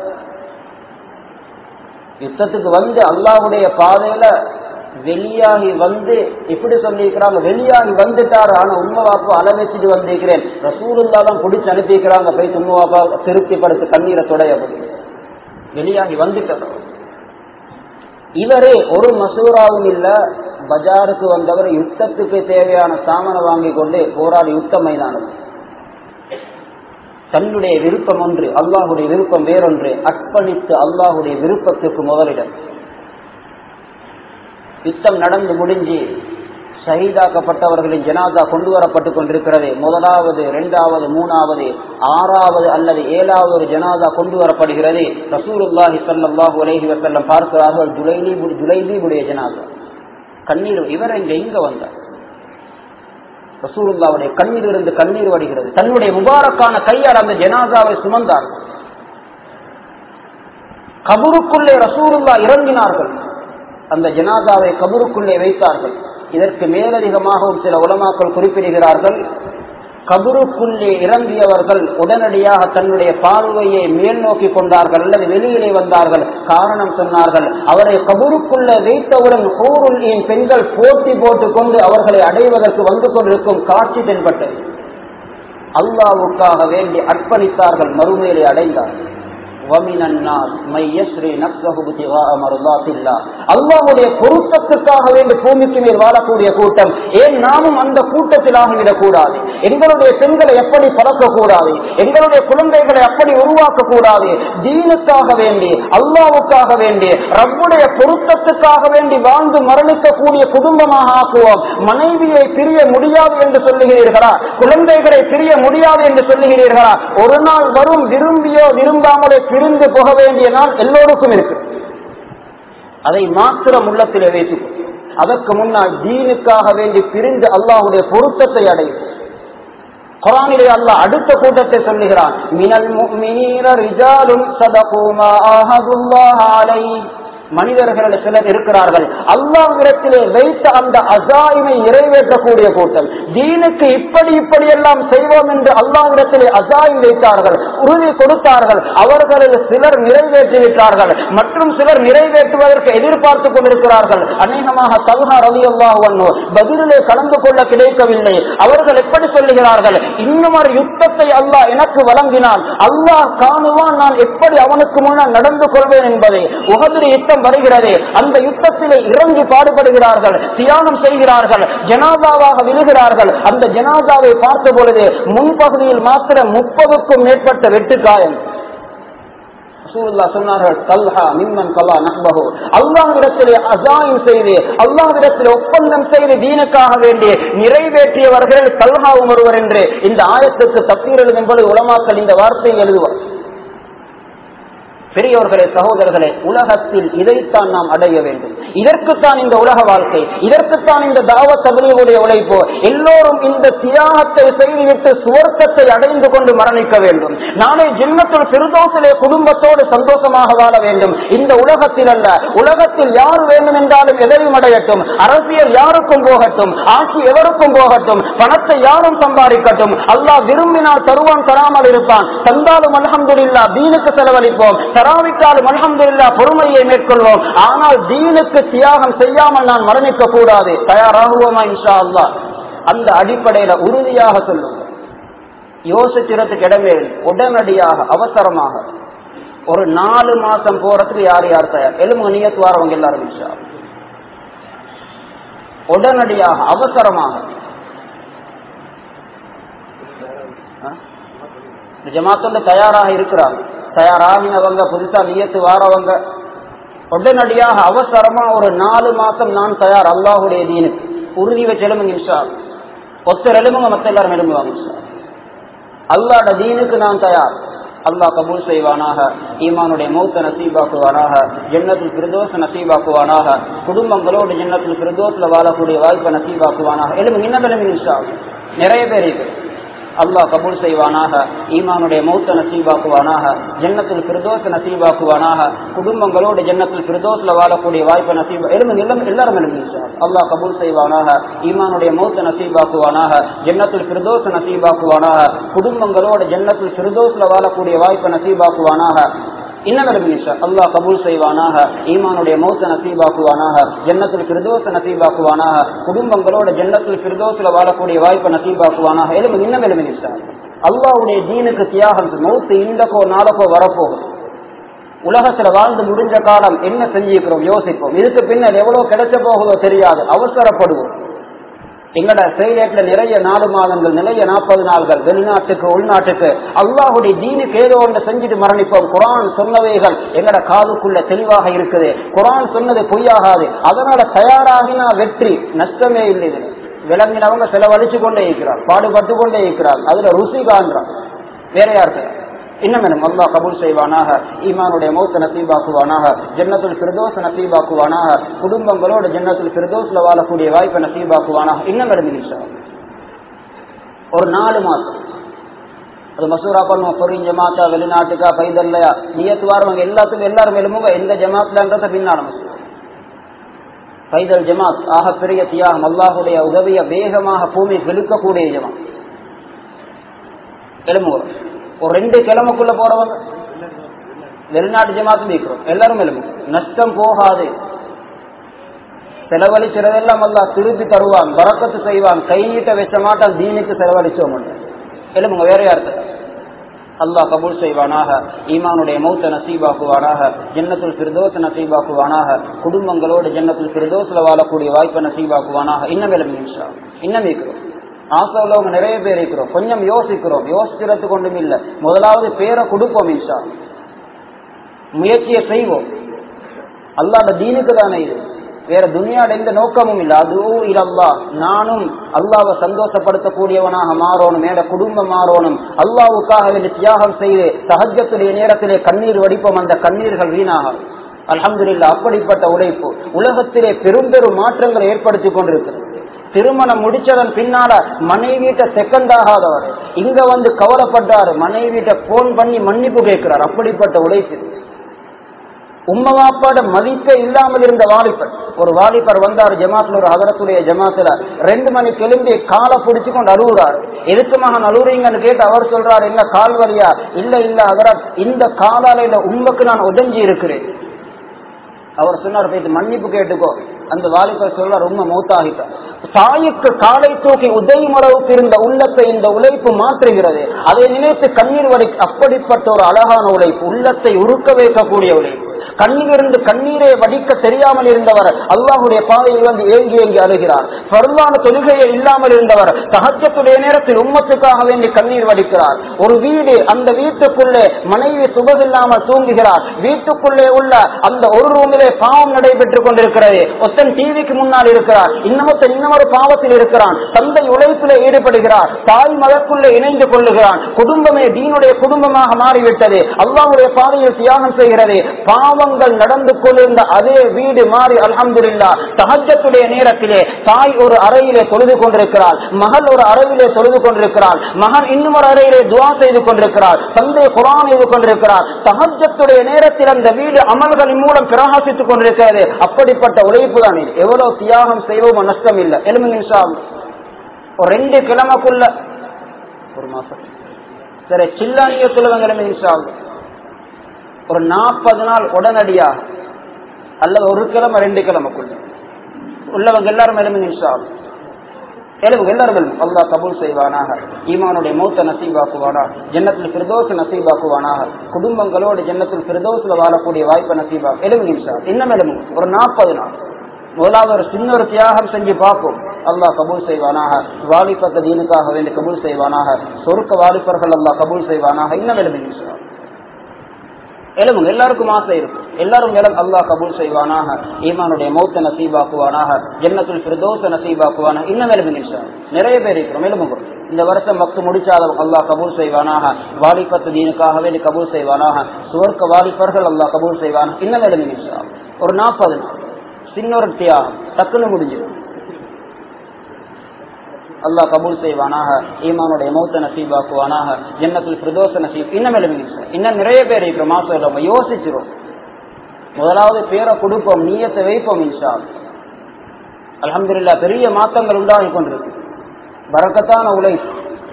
யுத்தத்துக்கு வந்து அல்லாவுடைய பாதையில வெளியாகி வந்து எப்படி சொல்லியிருக்கிறாங்க வெளியாகி வந்துட்டாரு ஆனா உண்மை வாப்பு அள வச்சுட்டு வந்திருக்கிறேன் ரசூலுல்லா தான் பிடிச்சு அனுப்பிக்கிறாங்க போய் உண்மை வாப்பா திருப்திப்படுத்த கண்ணீரை தொடைய வெளியாகி வந்துட்டார் இவரு ஒரு மசூராவும் இல்ல பஜாருக்கு வந்தவர் யுத்தத்துக்கு தேவையான சாமனை வாங்கி கொண்டு போராடி யுத்தம் மைதானது தன்னுடைய விருப்பம் ஒன்று அல்லாஹுடைய விருப்பம் வேறொன்று அர்ப்பணித்து அல்லாஹுடைய விருப்பத்துக்கு முதலிடம் யுத்தம் நடந்து முடிஞ்சு ஷஹீதாக்கப்பட்டவர்களின் ஜனாதா கொண்டு வரப்பட்டு கொண்டிருக்கிறது முதலாவது இரண்டாவது மூணாவது ஆறாவது அல்லது ஏழாவது ஒரு ஜனாதா கொண்டு வரப்படுகிறது ரசூலுல்லாஹி சல்லாஹூ அலஹி வசல்லம் பார்க்கிறார்கள் ஜுலைலி ஜுலைலீபுடைய ஜனாதா கண்ணீர் இவர் இங்க இங்க வந்தார் ரசூலுல்லாவுடைய கண்ணீர் இருந்து கண்ணீர் வடிகிறது தன்னுடைய முபாரக்கான கையால் அந்த ஜனாசாவை சுமந்தார் கபருக்குள்ளே ரசூலுல்லா இறங்கினார்கள் அந்த ஜனாதாவை கபருக்குள்ளே வைத்தார்கள் இதற்கு மேலதிகமாகவும் சில உலமாக்கள் குறிப்பிடுகிறார்கள் கபருக்குள்ளே இறங்கியவர்கள் உடனடியாக தன்னுடைய பார்வையை மேல் நோக்கி கொண்டார்கள் அல்லது வெளியிலே வந்தார்கள் காரணம் சொன்னார்கள் அவரை கபருக்குள்ள வைத்தவுடன் ஹூருல் என் பெண்கள் போட்டி போட்டுக் கொண்டு அவர்களை அடைவதற்கு வந்து கொண்டிருக்கும் காட்சி தென்பட்டது அல்லாவுக்காக வேண்டி அர்ப்பணித்தார்கள் மறுமையிலே அடைந்தார்கள் அல்லாவுடைய பொருத்தத்துக்காக வேண்டி பூமிக்கு மேல் வாழக்கூடிய கூட்டம் ஏன் நாமும் அந்த கூட்டத்தில் ஆகிவிடக் கூடாது எங்களுடைய பெண்களை எப்படி பழக்கக்கூடாது எங்களுடைய குழந்தைகளை அப்படி உருவாக்க கூடாது தீனுக்காக வேண்டி அல்லாவுக்காக வேண்டி ரப்புடைய பொருத்தத்துக்காக வேண்டி வாழ்ந்து மரணிக்கக்கூடிய குடும்பமாக ஆக்குவோம் மனைவியை பிரிய முடியாது என்று சொல்லுகிறீர்களா குழந்தைகளை பிரிய முடியாது என்று சொல்லுகிறீர்களா ஒரு நாள் வரும் விரும்பியோ விரும்பாமலே பிரிந்து போக வேண்டிய நாள் எல்லோருக்கும் இருக்கு அதை மாத்திரம் உள்ளத்திலே வைத்து அதற்கு முன்னால் தீனுக்காக வேண்டி பிரிந்து அல்லாஹுடைய பொருத்தத்தை அடையும் குரானிலே அல்லாஹ் அடுத்த கூட்டத்தை சொல்லுகிறான் மினல் முஃமினீன ரிஜாலுன் ஸதகு மா ஆஹதுல்லாஹ அலைஹி மனிதர்கள் சிலர் இருக்கிறார்கள் அல்லாவிடத்திலே வைத்த அந்த அசாயினை நிறைவேற்றக்கூடிய கூட்டம் தீனுக்கு இப்படி இப்படி எல்லாம் செய்வோம் என்று அல்லாவிடத்திலே அசாயம் வைத்தார்கள் உறுதி கொடுத்தார்கள் அவர்களில் சிலர் நிறைவேற்றிவிட்டார்கள் மற்றும் சிலர் நிறைவேற்றுவதற்கு எதிர்பார்த்துக் கொண்டிருக்கிறார்கள் அநேகமாக தல்ஹா ரவி அல்லாஹ் பதிலே கலந்து கொள்ள கிடைக்கவில்லை அவர்கள் எப்படி சொல்லுகிறார்கள் இன்னும் ஒரு யுத்தத்தை அல்லாஹ் எனக்கு வழங்கினான் அல்லாஹ் காணுவான் நான் எப்படி அவனுக்கு முன்னால் நடந்து கொள்வேன் என்பதை உகதிரி யுத்தம் வருகிறது அந்த யுத்தத்திலே இறங்கி பாடுபடுகிறார்கள் தியானம் செய்கிறார்கள் ஜனாதாவாக விழுகிறார்கள் அந்த ஜனாதாவை பார்த்த பொழுது முன்பகுதியில் மாத்திரம் முப்பதுக்கும் மேற்பட்ட வெட்டு காயம் சொன்னார்கள் கல்ஹா மிம்மன் கலா நஹ்பஹு அல்லாஹ்விடத்திலே அசாயம் செய்து அல்லாஹ்விடத்திலே ஒப்பந்தம் செய்து தீனுக்காக வேண்டி நிறைவேற்றியவர்கள் கல்ஹாவும் ஒருவர் என்று இந்த ஆயத்துக்கு தப்பீர் எழுதும் பொழுது உலமாக்கள் இந்த வார்த்தையை எழுதுவார் பெரியவர்களே சகோதரர்களே உலகத்தில் இதைத்தான் நாம் அடைய வேண்டும் இதற்குத்தான் இந்த உலக வாழ்க்கை இதற்குத்தான் இந்த தாவத் தபிலியுடைய உழைப்பு எல்லோரும் இந்த தியாகத்தை செய்துவிட்டு சுவர்க்கத்தை அடைந்து கொண்டு மரணிக்க வேண்டும் நாளை ஜின்னத்துள் சிறுதோசிலே குடும்பத்தோடு சந்தோஷமாக வாழ வேண்டும் இந்த உலகத்தில் அல்ல உலகத்தில் யார் வேண்டும் என்றாலும் எதையும் அடையட்டும் அரசியல் யாருக்கும் போகட்டும் ஆட்சி எவருக்கும் போகட்டும் பணத்தை யாரும் சம்பாதிக்கட்டும் அல்லாஹ் விரும்பினால் தருவான் தராமல் இருப்பான் தந்தாலும் அலமதுல்லா தீனுக்கு செலவழிப்போம் தராவிட்டாலும் அலமதுல்லா பொறுமையை மேற்கொள்வோம் ஆனால் தீனுக்கு தியாகம் செய்யாமல் நான் மரணிக்க கூடாது தயாராகுவோமா இன்ஷா அல்லா அந்த அடிப்படையில உறுதியாக சொல்லுங்க யோசிக்கிறதுக்கு இடமே இல்லை. உடனடியாக அவசரமாக ஒரு நாலு மாசம் போறதுக்கு யார் யார் தயார் எலும்பு நியத்து வாரவங்க எல்லாரும் இன்ஷா அல்லாஹ். உடனடியாக அவசரமாக ஆ? இந்த ஜமாத்தோட தயாராக இருக்கிறாங்க தயாராகினவங்க புதுசா நியத்து வாரவங்க உடனடியாக அவசரமா ஒரு நாலு மாசம் நான் தயார் அல்லாஹுடைய தீனுக்கு உறுதி வச்சு எழுமுங்க இன்ஷா அல்லாஹ். ஒருத்தர் எழுமுங்க மத்த எல்லாரும் எழும்புவாங்க இன்ஷா அல்லாஹ். அல்லாட தீனுக்கு நான் தயார் அல்லாஹ் கபூல் செய்வானாக ஈமானுடைய மௌத்த நசீபாக்குவானாக ஜன்னத்துல் பிரதோஷ நசீபாக்குவானாக குடும்பங்களோடு ஜன்னத்துல் பிரதோஷல வாழக்கூடிய வாய்ப்பை நசீபாக்குவானாக எழுமு இன்னும் இன்ஷா அல்லாஹ். நிறைய பேர் இருக்கு அல்லாஹ் கபூல் செய்வானாக ஈமானுடைய மௌத்த நசீபாக்குவானாக ஜன்னத்துல் பிரதோஷ நசீபாக்குவானாக குடும்பங்களோடு ஜன்னத்துல் பிரதோஷல வாழக்கூடிய வாய்ப்பை நசீபா எழுமு இல்லம் எல்லாரும் எழுமு இன்ஷா அல்லாஹ். அல்லாஹ் கபூல் செய்வானாக ஈமானுடைய மௌத்த நசீபாக்குவானாக ஜன்னத்துல் பிரதோஷ நசீபாக்குவானாக குடும்பங்களோடு ஜன்னத்துல் பிரதோஷல வாழக்கூடிய வாய்ப்பை நசீபாக்குவானாக இன்னும் அல்லாஹ் கபூல் செய்வானாக ஈமானுடைய மௌத்த நசீபாக்குவானாக ஜன்னத்துல் பிரதோஷ நசீபாக்குவானாக குடும்பங்களோட ஜன்னத்துல் பிரதோஷல வாழக்கூடிய வாய்ப்பை நசீபாக்குவானாக எலும்பு இன்னும் எலும்பு அல்லாஹ்வுடைய தீனுக்கு தியாகம் மௌத்து இந்தக்கோ நாளக்கோ வரப்போகுது உலகத்துல வாழ்ந்து முடிஞ்ச காலம் என்ன செஞ்சிருக்கிறோம் யோசிப்போம் இதுக்கு பின்னர் எவ்வளவு கிடைச்ச போகுதோ தெரியாது அவசரப்படுவோம் எங்கட செயலேட்ல நிறைய நாலு மாதங்கள் நிறைய நாற்பது நாள்கள் வெளிநாட்டுக்கு உள்நாட்டுக்கு அல்லாஹுடைய தீனுக்கு ஏதோ ஒன்று செஞ்சுட்டு மரணிப்போம் குரான் சொன்னவைகள் எங்கட காதுக்குள்ள தெளிவாக இருக்குது குரான் சொன்னது பொய்யாகாது அதனால தயாராகினா வெற்றி நஷ்டமே இல்லை இதுல விளங்கினவங்க செலவழிச்சு கொண்டே இருக்கிறார் பாடுபட்டு கொண்டே இருக்கிறார் அதுல ருசி காண்றான் வேற யாருக்கு இன்னும் வேணும் அல்லாஹ் கபூல் செய்வானாக ஈமானுடைய மௌத்த நசீபாக்குவானாக ஜன்னத்துல் பிரதோஷ நசீபாக்குவானாக குடும்பங்களோட ஜன்னத்துல் பிரதோஷ்ல வாழக்கூடிய வாய்ப்பை நசீபாக்குவானாக இன்னும் வேணும் இன்ஷா ஒரு நாலு மாசம் அது மசூரா பண்ணுவோம் பொறியும் ஜமாத்தா வெளிநாட்டுக்கா பைதல்லையா நியத்து வாரவங்க எல்லாத்துக்கும் எல்லாரும் எழுமுங்க எந்த ஜமாத்லன்றத பின்னால மசூரா பைதல் ஜமாத் ஆக பெரிய தியாகம் அல்லாஹுடைய உதவியை வேகமாக பூமி வெளுக்கக்கூடிய ஜமாத் எழுமுங்க ஒரு ரெண்டு கிழமைக்குள்ள போறவங்க வெளிநாட்டு ஜமாத்து நீக்கிறோம் எல்லாரும் எழுமுங்க நஷ்டம் போகாது செலவழிக்கிறதெல்லாம் அல்லா திருப்பி தருவான் வரக்கத்து செய்வான் கை நீட்ட வச்ச மாட்டான் தீனுக்கு செலவழிச்சோம் எழுமுங்க வேற யாருக்கு அல்லாஹ் கபூல் செய்வானாக ஈமானுடைய மௌத்த நசீபாக்குவானாக ஜன்னத்துல் பிரதோஷ நசீபாக்குவானாக குடும்பங்களோடு ஜன்னத்துல் பிரதோஷில் வாழக்கூடிய வாய்ப்பை நசீபாக்குவானாக இன்னும் எழுமி நிமிஷம் இன்னும் இருக்கிறோம் ஆசை உள்ளவங்க நிறைய பேர் இருக்கிறோம் கொஞ்சம் யோசிக்கிறோம் யோசிக்கிறது கொண்டும் இல்லை முதலாவது பேரை கொடுப்போம் இன்ஷா முயற்சியை செய்வோம் அல்லாத தீனுக்கு தானே இது வேற துனியாட எந்த நோக்கமும் இல்லை அதுவும் இல்லல்லா நானும் அல்லாவை சந்தோஷப்படுத்தக்கூடியவனாக மாறணும் மேல குடும்பம் மாறணும் அல்லாவுக்காக வேண்டி தியாகம் செய்து சகஜத்துடைய நேரத்திலே கண்ணீர் வடிப்போம் அந்த கண்ணீர்கள் வீணாகும் அலமதுல்லா அப்படிப்பட்ட உழைப்பு உலகத்திலே பெரும் பெரும் மாற்றங்களை ஏற்படுத்தி கொண்டிருக்கிறது திருமணம் முடிச்சதன் பின்னால மனைவிட்ட செகண்ட் ஆகாதவர் இங்க வந்து கவலைப்பட்டாரு மனைவிட்ட போன் பண்ணி மன்னிப்பு கேட்கிறார் அப்படிப்பட்ட உழைப்பு உம்மவாப்பாட மதிப்பே இல்லாமல் இருந்த வாலிபர் ஒரு வாலிபர் வந்தார் ஜமாத்துல ஒரு ஹதரத்துடைய ஜமாத்துல ரெண்டு மணி கிளம்பி காலை பிடிச்சு கொண்டு அழுகுறாரு எதுக்கு மகன் அழுகுறீங்கன்னு கேட்டு அவர் சொல்றாரு இல்ல கால் வலியா இல்ல இல்ல ஹதரத் இந்த காலாலையில உண்மைக்கு நான் உதஞ்சி இருக்கிறேன் அவர் சொன்னார் போயிட்டு மன்னிப்பு கேட்டுக்கோ அந்த வாலிபர் சொல்ல ரொம்ப மூத்தாகிட்டார் தாய்க்கு காலை தூக்கி உதயும் அளவுக்கு இருந்த உள்ளத்தை இந்த உழைப்பு மாற்றுகிறது அதை நினைத்து கண்ணீர் வடி அப்படிப்பட்ட ஒரு அழகான உழைப்பு உள்ளத்தை உருக்க வைக்கக்கூடிய உழைப்பு கண்ணிலிருந்து கண்ணீரை வடிக்க தெரியாமல் இருந்தவர் அல்லாஹுடைய பாதையில் வந்து ஏங்கி ஏங்கி அழுகிறார் பருவான தொழுகையை இல்லாமல் இருந்தவர் சகஜத்துடைய நேரத்தில் உம்மத்துக்காக வேண்டி கண்ணீர் வடிக்கிறார் ஒரு வீடு அந்த வீட்டுக்குள்ளே மனைவி சுபமில்லாமல் தூங்குகிறார் வீட்டுக்குள்ளே உள்ள அந்த ஒரு ரூமிலே பாவம் நடைபெற்றுக் கொண்டிருக்கிறது ஒத்தன் டிவிக்கு முன்னால் இருக்கிறார் இன்னமொத்தன் இன்னமொரு பாவத்தில் இருக்கிறான் தந்தை உழைப்பில் ஈடுபடுகிறார் தாய் மதற்குள்ளே இணைந்து கொள்ளுகிறான் குடும்பமே தீனுடைய குடும்பமாக மாறிவிட்டது அல்லாவுடைய பாதையில் தியாகம் செய்கிறது பாவங்கள் நடந்து கொண்டிருந்த அதே வீடு மாறி அல்ஹம்துல்லா சஹஜத்துடைய நேரத்திலே தாய் ஒரு அறையிலே தொழுது கொண்டிருக்கிறாள் மகள் ஒரு அறையிலே தொழுது கொண்டிருக்கிறாள் மகன் இன்னும் ஒரு அறையிலே துவா செய்து கொண்டிருக்கிறாள் தந்தை குரான் செய்து கொண்டிருக்கிறார் சஹஜத்துடைய நேரத்தில் அந்த வீடு அமல்களின் மூலம் பிரகாசித்துக் கொண்டிருக்கிறது அப்படிப்பட்ட உழைப்பு தான் இது எவ்வளவு தியாகம் செய்வோமோ நஷ்டம் இல்லை எலும்பு நிமிஷம் ஒரு ரெண்டு கிழமைக்குள்ள ஒரு மாசம் சரி சில்லானியத்துள்ளவங்க எலும்பு நிமிஷம் ஒரு நாற்பது நாள் உடனடியாக அல்லது ஒரு கிழமை ரெண்டு கிழமைக்குள்ள உள்ளவங்க எல்லாரும் எலும்பு நிமிஷம் எழுவுங்க எல்லாரும் எழும் அல்லா கபூல் செய்வானாக ஈமானுடைய மூத்த நசீபாக்குவானாக ஜன்னத்தில் பிரதோஷ நசீபாக்குவானாக குடும்பங்களோடு ஜன்னத்தில் பிரதோஷில் வாழக்கூடிய வாய்ப்பை நசீபா எழுபது நிமிஷம் இன்னும் எழுமு ஒரு நாற்பது நாள் முதலாவது ஒரு சின்ன ஒரு தியாகம் செஞ்சு பார்ப்போம் அல்லாஹ் கபூல் செய்வானாக வாலிபத்த தீனுக்காக வேண்டி கபூல் செய்வானாக சொருக்க வாலிபர்கள் அல்லாஹ் கபூல் செய்வானாக இன்னும் எழுபது நிமிஷம் எழுமுங்க எல்லாருக்கும் ஆசை இருக்கும் எல்லாரும் எல்லாம் அல்லாஹ் கபூல் செய்வானாக ஈமானுடைய மௌத்த நசீபாக்குவானாக ஜன்னத்துல் பிரதோஷ நசீபாக்குவானாக இன்னும் எழுபது நிமிஷம் நிறைய பேர் இருக்கிறோம் எழுமுங்க இந்த வருஷம் பக்து முடிச்சாலும் அல்லாஹ் கபூல் செய்வானாக வாலிபத்து தீனுக்காக வேண்டி கபூல் செய்வானாக சுவர்க்க வாலிபர்கள் அல்லாஹ் கபூல் செய்வானாக இன்னும் எழுபது நிமிஷம் ஒரு நாற்பது நாள் சின்ன ஒரு தியாகம் டக்குன்னு முடிஞ்சிடும் அல்லாஹ் கபூல் செய்வானாக ஈமானுடைய மௌத்த நசீபாக்குவானாக ஜன்னத்தில் பிரதோஷ நசீப் இன்னும் எழுதி இன்னும் நிறைய பேர் இருக்கிறோம் மாசம் நம்ம யோசிச்சிரும் முதலாவது பேரை கொடுப்போம் நீயத்தை வைப்போம் இன்ஷா அலமதுல்லா பெரிய மாற்றங்கள் உண்டாகி கொண்டிருக்கு பறக்கத்தான உழைப்பு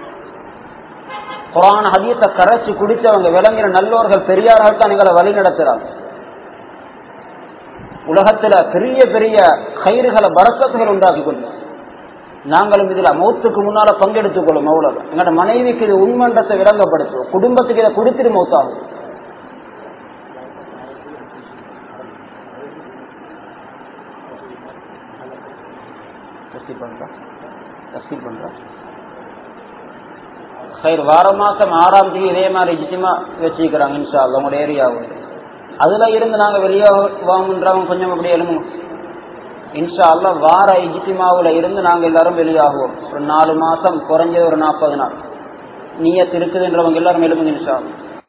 குரான் ஹதீத்தை கரைச்சு குடிச்சவங்க விளங்கின நல்லோர்கள் பெரியார்கள் தான் எங்களை வழி நடத்துறாங்க உலகத்துல பெரிய பெரிய கயிறுகளை பறக்கத்துகள் உண்டாக்கி கொண்டு நாங்களும் இதுல மௌத்துக்கு முன்னால பங்கெடுத்துக் கொள்ளும் அவ்வளவு எங்களோட மனைவிக்கு இது உண்மன்றத்தை விளங்கப்படுத்துவோம் குடும்பத்துக்கு இதை கொடுத்துட்டு மௌத்தாகும் வார மாசம் ஆறாம் தேதி இதே மாதிரி ஜிசிமா வச்சுக்கிறாங்க இன்ஷா உங்களோட ஏரியாவில் அதுல இருந்து நாங்க வெளியே வாங்குன்றவங்க கொஞ்சம் அப்படி எழுமு இன்ஷா அல்லா வார இஜித்திமாவுல இருந்து நாங்க எல்லாரும் வெளியாகுவோம் ஒரு நாலு மாசம் குறைஞ்சது ஒரு நாற்பது நாள் நீயத்து இருக்குதுன்றவங்க எல்லாரும் எழுதுங்க இன்ஷா அல்லா